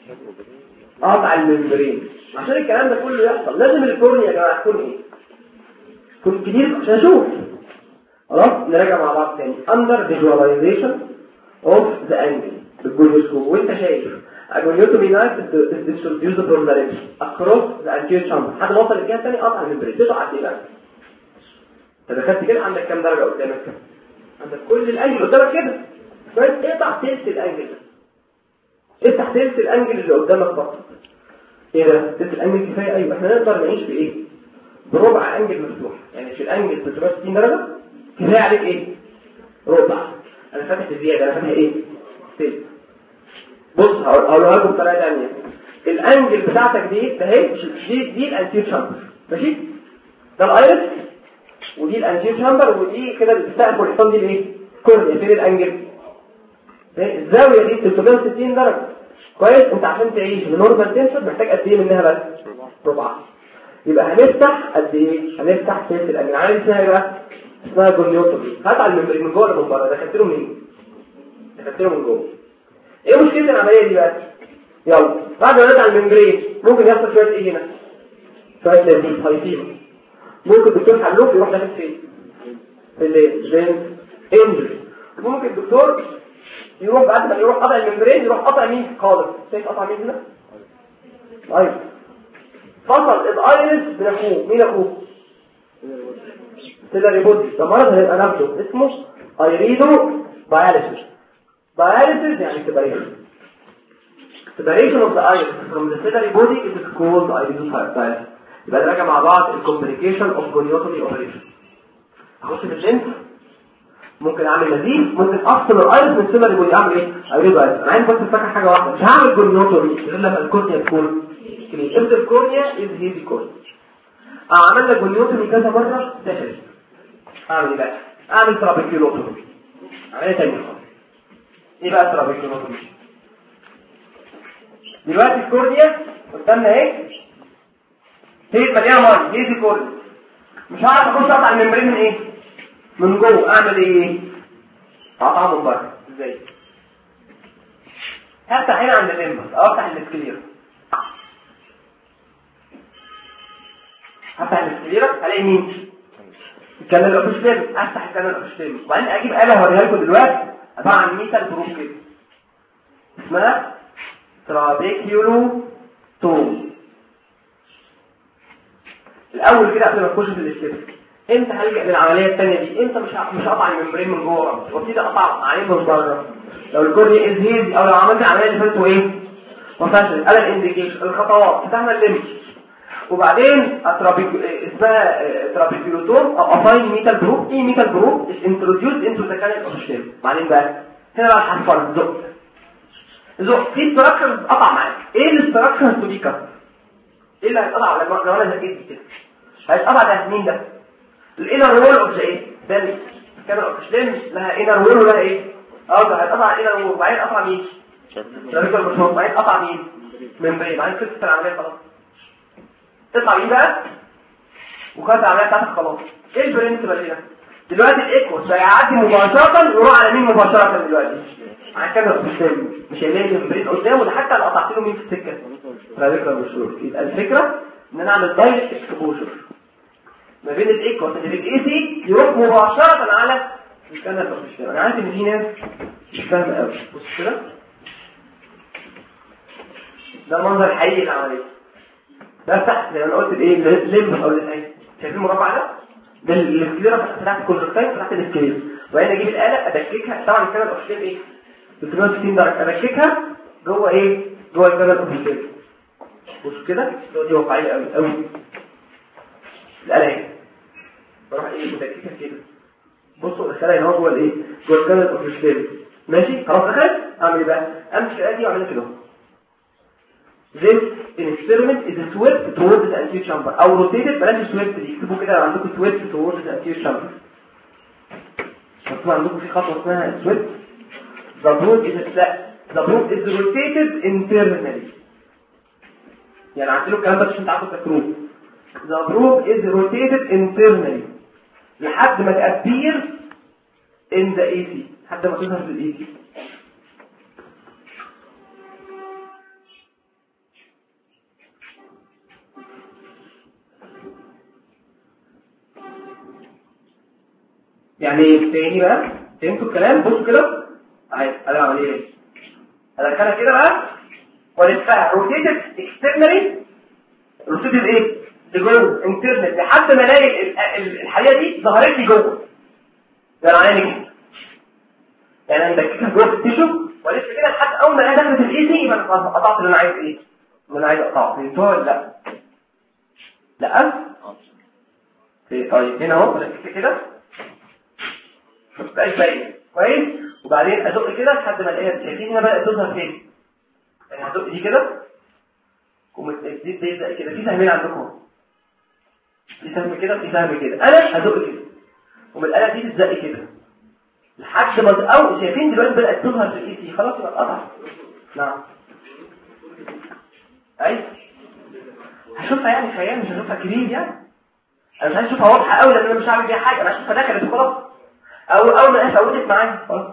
A: اقطع الممبرين عشان الكلام ده كله يحصل لازم الكورنيا يا جماعه تكون ايه تكون كبير عشان اشوف خلاص نراجع مع بعض تاني under visualization of the angle بالجلوسكوب وانت شايف اجونيوتومي نايت distribute from the lips across the anterior chamber لحد ما اوصل للجهه الثانيه اقطع الممبرين تقطع قد ايه بقى انت دخلت كده عندك كام درجه قدامك كده عندك كل الانجل قدامك كده بس اقطع تلت الانجل ده افتح تلت الانجل اللي قدامك فقط ايه ده تلت الانجل كفايه ايوه احنا نقدر نعيش بايه بربع انجل مفتوح يعني في الانجل 360 درجه كفايه عليك ايه ربع انا فاتح زياده انا فاتح ايه تلت بص هقول- هقولها لكم بطريقه ثانيه الانجل بتاعتك دي ده اهي دي دي الانتير شامبر ماشي ده الايرس ودي الانتير شامبر ودي كده السقف والحيطان دي الايه كورنيا فين الانجل إيه؟ الزاويه دي 360 درجه كويس انت عشان تعيش بنورمال تنشن محتاج قد ايه منها بس ربع يبقى هنفتح قد ايه هنفتح سيف الانجل عامل اسمها ايه بقى اسمها جونيوتومي هات على الممبرين من جوه ولا من بره دخلت له منين دخلت له من جوه ايه مشكله العمليه دي بقى يلا بعد ما نطلع الممبرين ممكن يحصل شويه ايه هنا شويه لذيذ هيفيهم ممكن الدكتور حلوك يروح داخل فين في الجين انجل ممكن الدكتور يروح بعد ما يروح قطع الممبرين يروح قطع مين خالص شايف قطع مين هنا طيب فصل الايرس من اخوه مين اخوه سيلاري بودي ده مرض هيبقى نفسه اسمه ايريدو باياليسيس باياليسيس يعني سيباريشن separation of the iris from the ciliary body it is called iridocytes يبقى نراجع مع بعض الكومبليكيشن اوف جونيوتومي اوبريشن اخش في اللينس ممكن اعمل نزيف ممكن افصل الايرس من السيلاري بودي اعمل ايه ايريدوسايت انا عايز بس افكر حاجه واحده مش هعمل جونيوتومي غير لما الكورنيا تكون كلين امتى الكورنيا از هيزي كورنيا عملنا جونيوتومي كذا مره سهل اعمل ايه بقى اعمل ترابيكيولوتومي عمليه ثانيه خالص ايه بقى الترابيكيولوتومي دلوقتي الكورنيا قدامنا اهي هي مليانه ميه هي دي كورنيا مش هعرف اخش اقطع الممبرين من ايه من جوه اعمل ايه اقطعه من بره ازاي هفتح هنا عند الليمبس او افتح الاسكليرا هفتح الاسكليرا الاقي مين الكاميرا الاوفيشال افتح الكاميرا الاوفيشال وبعدين اجيب آلة هوريها لكم دلوقتي عباره عن ميتال بروف كده اسمها ترابيكيولو توم الاول كده قبل ما نخش في الاستيب امتى هلجأ للعمليه الثانيه دي امتى مش ه- مش هقطع الممبرين من جوه وابتدي اقطع عليه من بره لو الكورنيا از هيزي او لو عملت العمليه اللي فاتت وايه وفشل قال الانديكيشن الخطوات فتحنا الليمف وبعدين اترابيك اسمها ترابيكيولوتوم او افاين ميتال جروب ايه ميتال جروب is introduced into the canal of the stem بعدين بقى هنا بقى الحرفان زق زق في ستراكشرز قطع معاك ايه الاستراكشرز دي كات ايه اللي هيتقطع لما لو انا زقيت كده هيتقطع ده مين ده الانر وول اوف ذا ايه ده الكاميرا اوف سليم لها انر وول ولها ايه اه ده هيتقطع انر وول وبعدين قطع مين ترابيكال مشروط بعدين قطع مين ممبرين بعدين خلصت العمليه خلاص تطلع مين بقى وخلصت العمليه بتاعتك خلاص ايه البرنسبل هنا دلوقتي الايكوس هيعدي مباشره يروح على مين مباشره دلوقتي على الكاميرا اوف سليم مش هيلاقي ممبرين قدامه ده حتى لو قطعت له مين في السكه ترابيكال مشروط يبقى الفكره ان انا اعمل دايركت اكسبوجر ما بين الايكوس اللي في الاي سي يروح مباشره على الكنال اوف انا عارف ان في ناس مش فاهمه قوي بص كده ده المنظر الحقيقي للعمليه ده تحت زي ما انا قلت الايه الليمب او الايه شايفين المربع ده ده السكليرا بتاعت الكونجكتيف بتاعت السكليرا وبعدين اجيب الاله ادككها طبعا الكنال اوف ايه 360 درجه ادككها جوه ايه جوه الكنال اوف بص كده دي واقعيه قوي قوي الاله اهي بروح ايه مدككها كده بصوا الخلايا هنا جوه الايه جوه الكنال اوف ماشي خلاص دخلت اعمل ايه بقى امسك الاله دي واعملها كده This experiment is swept towards the anterior chamber او rotated بلاش swept دي اكتبوا كده لو عندكم swept towards the anterior chamber مكتوب عندكم في خطوه اسمها swept the brood is لا the brood is rotated internally يعني عندنا الكلام ده عشان تعرفوا تذكروه the brood is rotated internally لحد ما تأبير in the AC لحد ما تظهر في الاي سي يعني تاني بقى فهمتوا الكلام بصوا كده اهي انا عمليه ايه ادخلها كده بقى والفها روتيتد اكسترنالي روتيتد ايه لجوه انترنال لحد ما الاقي ال- ال- الحقيقه دي ظهرت لي جوه ده معناه كده يعني انا مدككها جوه التيشو ولسه كده لحد اول ما الاقي دخلت الاي سي يبقى انا خلاص قطعت اللي انا عايز ايه اللي انا عايز اقطعه فهمتوها ولا لا لا إيه، طيب هنا اهو بدككها كده مبقاش باين كويس وبعدين ازق كده لحد ما الاقيها شايفين هنا بدات تظهر فين يعني هزق دي كده ومتزيد بيبدا كده في سهمين عندكم في سهم كده في سهم كده انا هزق كده ومن الاله دي تتزق كده لحد ما او شايفين دلوقتي بدات تظهر في الاي سي خلاص يبقى اتقطع نعم ايوه هشوفها يعني خيال مش هشوفها كبير يعني انا مش عايز اشوفها واضحه قوي لان انا مش هعمل بيها حاجه انا هشوفها دخلت وخلاص او اول ما انا فوتت معايا خلاص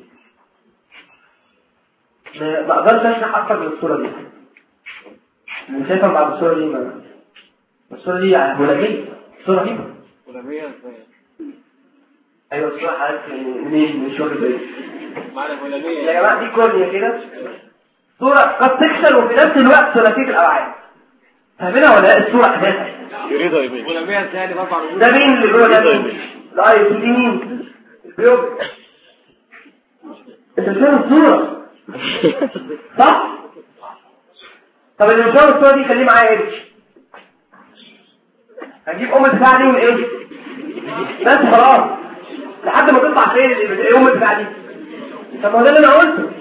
A: ما ما اقدرش اشرح اكتر من الصوره دي مش هيفهم بعد الصوره دي ما الصوره دي هولاميه الصوره دي
B: ولمية ازاي؟
A: ايوه الصوره حضرتك منين مش واخد بالي
B: معنى
A: يا
B: ولمية
A: جماعه دي كورنيا كده صوره قد تكسر وفي نفس الوقت ثلاثيه الابعاد فاهمينها ولا لا الصوره اساسا
C: يريد يمين
B: ولمية ازاي دي باربع رجول
A: ده مين اللي جوه ده الاي دي مين البيوب انت مش فاهم الصوره صح طب اللي مش فاهم الصوره دي خليه معايا ايه هنجيب ام البتاع دي من ايه بس خلاص لحد ما تطلع فين ال- ام البتاع دي طب ما هو ده اللي انا قلته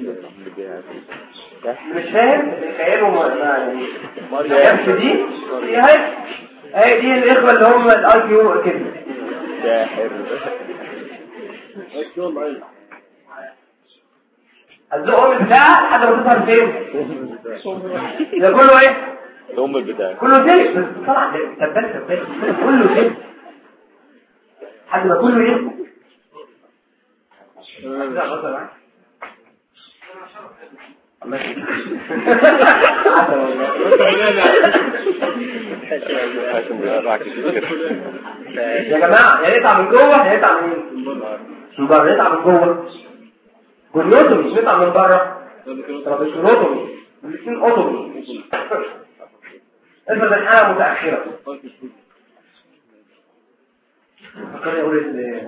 A: مش فاهم خياله ما ما- يعني ما جابش دي هي هي هي دي الاخوه اللي هم الاي كيو كده
C: ساحر
A: هتزقهم البتاع لحد ما تظهر فين ده كله ايه
C: الام البتاع
A: كله زي بس طبعا تبت تبت كله زي لحد ما كله ايه لا بص معاك
C: عشان بيقرع كتير
A: يا جماعة يا يقطع من جوه يا يقطع من مين؟ من بره يقطع من جوه جلوتومي مش يقطع من بره طب مش جلوتومي الاثنين اوتومي افرض الحالة متأخرة فكرني اقول ال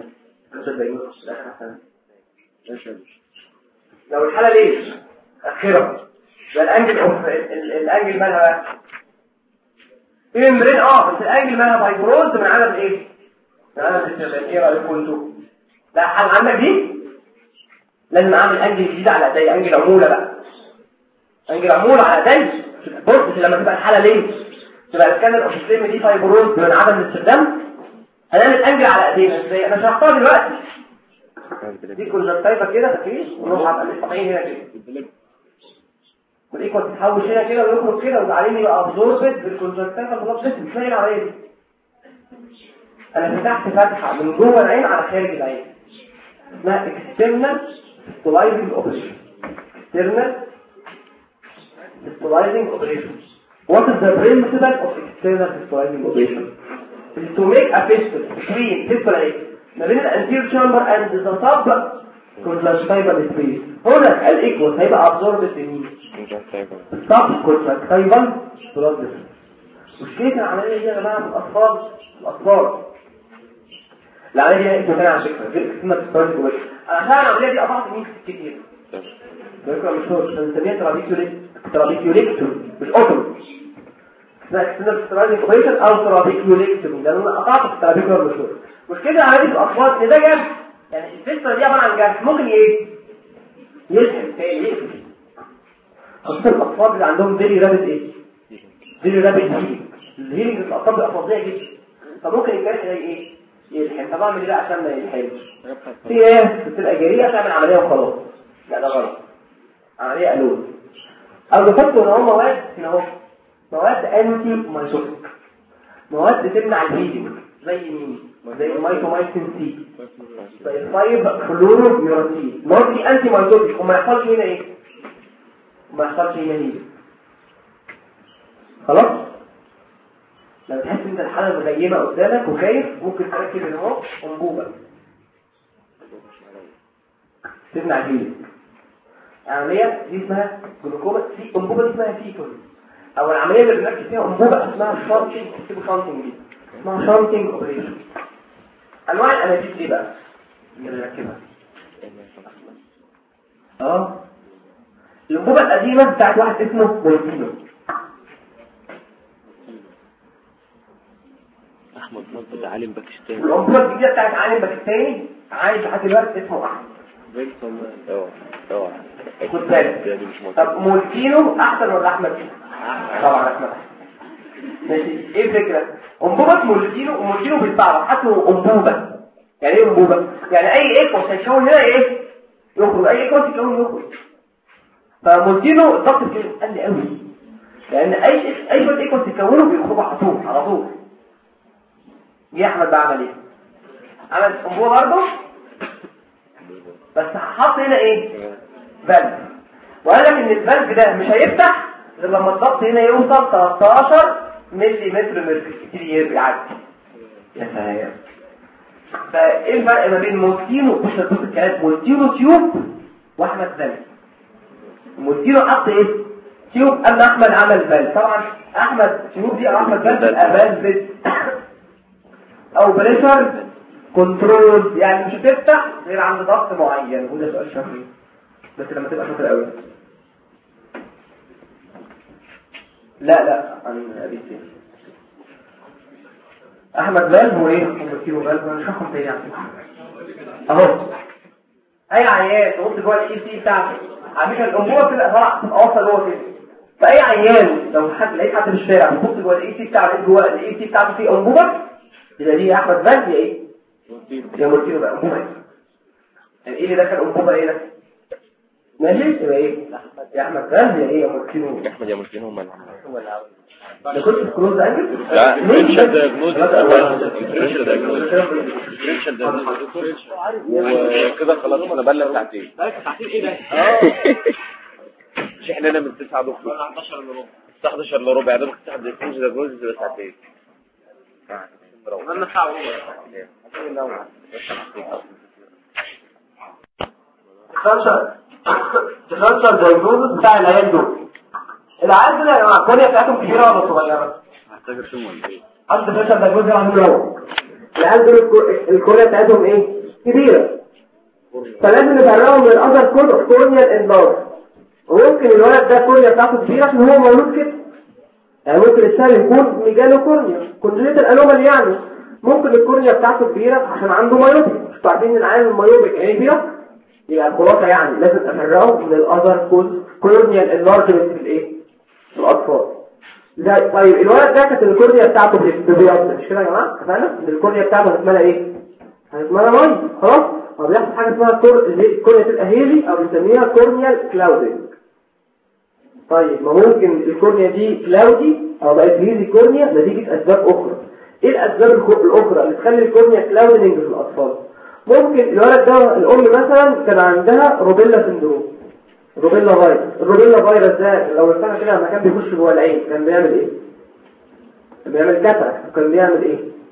A: لو الحالة ليه أخيرة ده الأنجل أوف ال- الأنجل مالها بقى في ممبرين اه بس الأنجل مالها فايبروز من عدد ايه؟ من عدد الاستخدام ايه رأيكم انتوا؟ لا حل عندك دي لازم اعمل انجل جديد على ايدي انجل عمولة بقى انجل عمولة على ايدي بص لما تبقى الحالة ليه؟ تبقى السكانر اوف السيم دي فايبروز من عدم الاستخدام هنعمل انجل على ايدينا ازاي؟ انا شرحتها دلوقتي دي كونجكتيفا كده تفريش ونروح على الاسطحين هنا كده والايكوال تتحوش هنا كده ويخرج كده وبعدين يبقى ابزوربد بالكونجكتيفا بلاد سيستم تلاقي العمليه دي انا فتحت فتحه من جوه العين على خارج العين اسمها external stabilizing operation external stabilizing operation what is the principle of external stabilizing operation is to make a fistula between fistula ايه ما بين الانتير chamber and the sub conjunctival space هنا الايكوال هيبقى absorbed في مين sub conjunctival blood vessel مشكلة العملية دي يا جماعة في الأطفال الأطفال العملية دي اسمها تاني على فكرة غير اسمها تستوارد جواش أنا عشان العملية دي قطعت مين كتير بيقرأ مش هو بنسميها ترابيكيوليكتور مش أوتو اسمها اكستنال تستوارد اوبريشن أو ترابيكيوليكتور لأن أنا قطعت الترابيكيولار مش مشكلة العملية دي في الأطفال إن ده جرح يعني الفكرة دي عبارة عن جرح ممكن ايه يسحب يقفل خاصة الأطفال اللي عندهم فيري رابط ايه فيري رابط هيلينج الهيلينج في الأطفال بيبقى فظيع جدا فممكن الجرح ده ايه يلحم طب اعمل ايه بقى عشان ما يلحمش في ايه بتبقى جريئة تعمل عملية وخلاص لا ده غلط عملية قلوب او بيحطوا ان هو مواد هنا اهو مواد انتي مايتوتيك مواد تمنع الهيلينج زي مين زي المايتومايسين سي زي الفايب فلورو بيوراتين مواد دي انتي مايتوتيك وما يحصلش هنا ايه وما يحصلش هنا هيلينج خلاص لما تحس ان الحاله مغيمه قدامك وخايف ممكن تركب هنا اهو انبوبه تمنع الهيلينج العمليه دي اسمها جلوكوما سي انبوبه دي اسمها سيتون او العمليه اللي بنركب فيها انبوبه اسمها شارتنج اكتبوا شارتنج دي اسمها شارتنج اوبريشن انواع الانابيب دي بقى اللي بنركبها اه الانبوبه القديمه بتاعت واحد اسمه بولتينو
C: احمد نصر ده عالم باكستاني
A: الانبوبه الجديده بتاعت عالم باكستاني عايش لحد دلوقتي اسمه احمد
C: اه اه
A: خد بالك
C: دي مش مصر
A: طب مولتينو احسن ولا احمد طبعا احمد أحسن. ماشي ايه الفكره انبوبه مولتينو ومولتينو بالطعم حطوا انبوبه يعني ايه انبوبه يعني اي ايكوس هيتكون هنا ايه يخرج اي ايكوس يتكون يخرج فمولتينو الضغط كده قل قوي لان اي اي شويه ايكوس يتكونوا بيخرجوا على طول على طول جه احمد بقى عمل ايه عمل انبوبه برضه بس حط هنا ايه فالف وقال لك ان الفالف ده مش هيفتح غير لما الضغط هنا يوصل 13 ملي متر ميركوري كتير يعدي يا سلام فايه الفرق ما بين موتينو مش هتبص الكلام موتينو تيوب واحمد فالف موتينو حط ايه تيوب اما احمد عمل فالف طبعا احمد تيوب دي او احمد فالف فالف او بريشر كنترول يعني مش هتفتح غير عند ضغط معين وده سؤال شهري بس لما تبقى شاطر قوي لا لا عن ابي سيف احمد فالف هو ايه كيلو فالف انا مش هاخد تاني اهو اي عيان تبص جوه الاي سي بتاعته على فكره الانبوبه بتبقى طالعه تبقى واصله جوه كده فاي عيان لو حد لقيت حد في الشارع بيبص جوه الاي سي بتاعه لقيت جوه الاي سي بتاعته في انبوبه يبقى دي يا احمد فالف يا ايه يا مرتين بقى انبوبه يعني ايه اللي دخل انبوبه ايه ده ماشي يبقى ايه يا احمد فالف يا ايه يا مرتين
C: احمد يا مسكين هم اللي
A: ده كنت في كلوز انجل
C: لا ديفرنشال دايجنوز ديفرنشال دايجنوز ديفرنشال دايجنوز وكده خلاص انا بلغ ساعتين
B: ساعتين ايه ده؟
C: مش احنا هنا من 9 دكتور
B: 11 الا ربع
C: الساعه 11 الا ربع يا دوبك تاخد ديفرنشال دايجنوز تبقى ساعتين
B: عملنا ساعة وربع
A: ديفرنشال دايجنوز بتاع العيال دول العيال دول يا جماعه الكوريا بتاعتهم كبيره ولا صغيره؟
C: محتاج ارسم ولا ايه؟
A: قصد ديفرنشال دايجنوز ده عامل اهو العيال دول الكو- الكوريا بتاعتهم ايه؟ كبيره فلازم نفرقهم من الاذر كورنيال انلارج وممكن الولد ده الكورنيا بتاعته كبيره عشان هو مولود كده يعني ممكن السهل يكون ميجاله كورنيا كونجنيتال انومال يعني ممكن الكورنيا بتاعته كبيره عشان عنده مايوبيك مش عارفين ان العيال المايوبيك يعني كبيره يبقى الخلاصه يعني لازم افرقه من الاذر كورنيال انلارجمنت في الايه في الاطفال ده طيب الولد ده كانت الكورنيا بتاعته بيض مش كده يا جماعه اتفقنا ان الكورنيا بتاعته هتتملى ايه هتتملى ميه خلاص هو بيحصل حاجه اسمها كور- الكورنيا تبقى هيلي او بنسميها كورنيال كلاودنج طيب ما ممكن الكورنيا دي كلاودي او بقت هيزي كورنيا نتيجة اسباب اخرى ايه الاسباب الخ- الاخرى اللي تخلي الكورنيا كلاودنج في الاطفال ممكن الولد ده الام مثلا كان عندها روبيلا سندروم روبيلا فيروس الروبيلا فيروس ده لو السنه كده لما كان بيخش جوه العين كان بيعمل ايه كان بيعمل كتر كان بيعمل ايه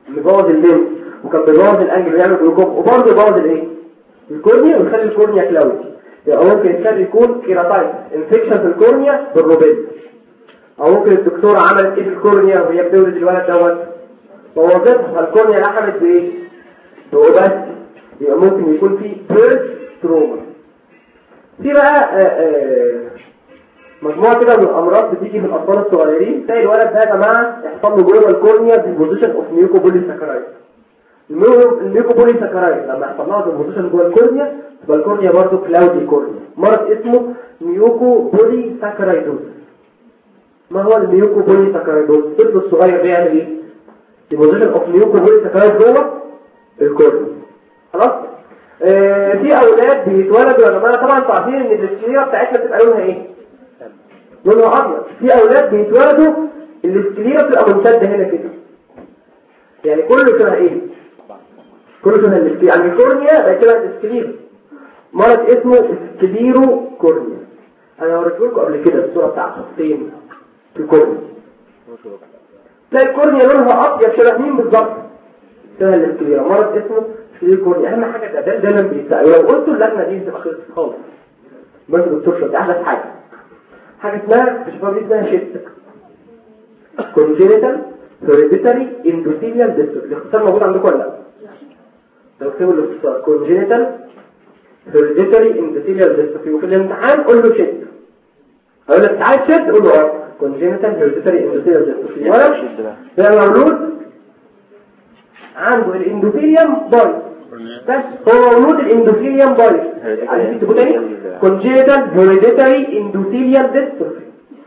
A: مبوظ الليمف وكان بيبوظ الانجل ويعمل جلوكوم وبرضه يبوظ الايه الكورنيا ويخلي الكورنيا كلاودي يبقى ممكن الكاد يكون كيراتايت انفكشن في الكورنيا بالروبيل او ممكن الدكتوره عملت ايه في الكورنيا وهي بتولد الولد دوت بوظتها الكورنيا لحمت بايه بس يبقى ممكن يكون في بيرث تروما في بقى آآ آآ مجموعة كده من الأمراض بتيجي في الأطفال الصغيرين تلاقي الولد ده يا جماعة يحصل له جوه الكورنيا ديبوزيشن اوف ميوكوبولي ساكرايد الميوكوبولي ساكرايد لما يحصل لها ديبوزيشن جوه الكورنيا تبقى الكورنيا برضه كلاودي كورنيا مرض اسمه ميوكوبولي ساكرايدوز ما هو الميوكوبولي ساكرايدوز الطفل الصغير بيعمل ايه؟ ديبوزيشن اوف ميوكوبولي ساكرايد جوه الكورنيا خلاص؟ آه في اولاد بيتولدوا يا جماعه طبعا انتوا عارفين ان السكليرا بتاعتنا بتبقى لونها ايه؟ لونها ابيض في اولاد بيتولدوا السكليرا بتبقى ممتده هنا كده يعني كله شبه ايه كله شبه السكليرا يعني الكورنيا بقى شبه السكليرا مرض اسمه سكليرو كورنيا انا وريته لكم قبل كده الصوره بتاعته فين في الكورنيا تلاقي الكورنيا لونها ابيض شبه مين بالظبط شبه السكليرا مرض اسمه سكليرو كورنيا اهم حاجه ده دايما بيتسال ولو قلتوا اللجنه دي هتبقى خلصت خالص بس دكتور شرطي احلى حاجه حاجة اسمها تشبه دي اسمها شيت congenital hereditary endothelial disorder الاختصار موجود عندكم ولا لا؟ لو اكتبوا الاختصار congenital hereditary endothelial dystrophy وفي الامتحان قول له شيت هقول لك تعال شيت قول له اه congenital hereditary endothelial dystrophy ولا ده مولود عنده الاندوثيليوم بايظ بس هو مولود الاندوثيليوم بايظ عايزين تكتبوا تاني congenital hereditary endothelial dystrophy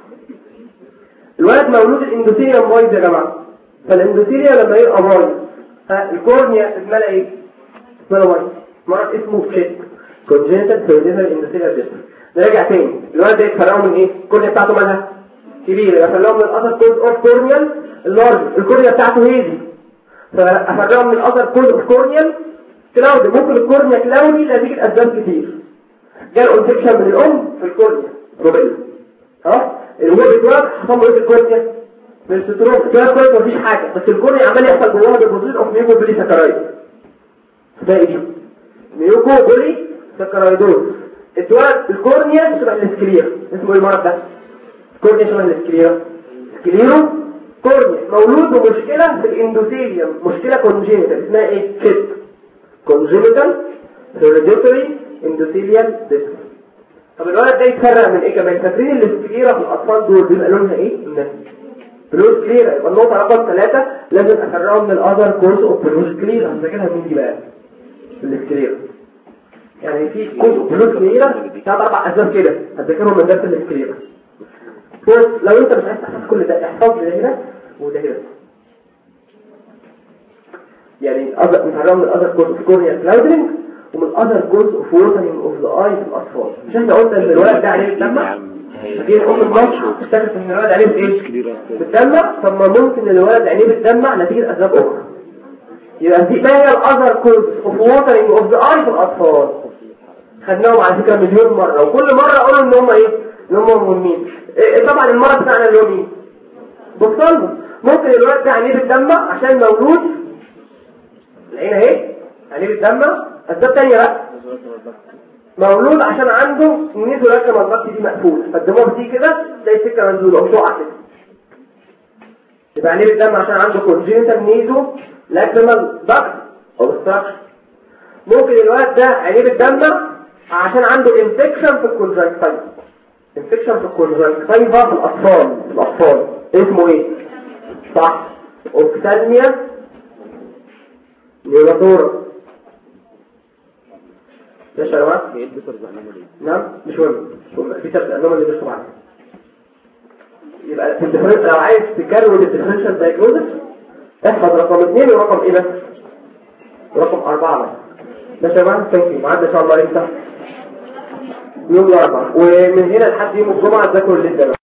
A: الولد مولود الاندوثيليوم بايظ يا جماعه فالاندوثيليوم لما يبقى بايظ ها الكورنيا اسمها ايه اسمها بايظ مرض اسمه شيت congenital hereditary endothelial dystrophy نرجع تاني الولد ده يتفرقوا من ايه الكورنيا بتاعته مالها كبيره يفرقوا من الاذر كوز اوف كورنيال اللارج الكورنيا بتاعته هيدي فافرقوا من الاذر كوز اوف كورنيال كلاودي ممكن الكورنيا كلاودي نتيجه اسباب كتير جاء انفكشن من الام في الكورنيا روبيلا خلاص الولد اتولد حصل له ايه في الكورنيا من الستروم كده كويس مفيش حاجه بس الكورنيا عمال يحصل جواها ديبوزيت اوف ميوكو بولي ساكرايد ده ايه ميوكو بولي ساكرايدوز اتولد الكورنيا شبه الاسكليرا اسمه ايه المرض ده الكورنيا شبه الاسكليرا سكليرو كورنيا مولود بمشكله في الاندوثيليوم مشكله كونجينيتال اسمها ايه كيت congenital hereditary endothelial dystrophy طب الولد ده يتفرق من ايه كمان فاكرين السكليرا في الاطفال دول بيبقى لونها ايه الناس بلوز كليرا يبقى النقطه رقم ثلاثة لازم افرقهم من الاذر كورس اوف بلوز كليرا هنذاكرها مين دي بقى السكليرا يعني في كورس اوف بلوز كليرا ثلاث اربع اسباب كده هتذاكرهم من درس السكليرا بص لو انت مش عايز تحفظ كل ده احفظ ده هنا وده هنا يعني نتعلم من الاذر كورس اوف كورنيا كلاودرينج ومن الاذر كورس اوف ووترنج اوف ذا اي في الاطفال مش احنا قلنا ان الولد ده عليه بتدمع جه ام المصر اكتشفت ان الولد عليه ايه بتدمع طب ما ممكن الولد عينيه بتدمع نتيجه اسباب اخرى يبقى دي ما هي الاذر كورس اوف ووترنج اوف ذا اي في الاطفال خدناهم على فكره مليون مره وكل مره اقول ان هم ايه ان هم مهمين إيه طبعا المرض بتاعنا اللي هو مين بصلب ممكن الولد ده عينيه بتدمع عشان مولود العين اهي عينيه بتدمع اسباب تانية بقى مولود عشان عنده نيزو لاكريمال الضغط دي مقفول فالدموع بتيجي كده تلاقي السكه مسدوده او تقع كده يبقى عينيه بتدمع عشان عنده كونجينيتال نيزو لاكريمال ضغط او استراكشر ممكن الولد ده عينيه بتدمع عشان عنده انفكشن في الكونجكتيفا انفكشن في الكونجكتيفا في الاطفال في الاطفال اسمه ايه صح اوكتالميا نيواتورا ماشي يا جماعه
B: ايه البيترز هنعمل ايه
A: نعم مش مهم مش مهم في ثلاث انواع اللي بيشرحوا عنها يبقى في الديفرنس لو عايز تكرر الديفرنشال دايجنوستس احفظ رقم اثنين ورقم ايه بس ورقم اربعه بس ماشي يا جماعه ثانك يو معانا ان شاء الله يفتح يوم الاربعاء ومن هنا لحد يوم الجمعه تذاكروا الليل ده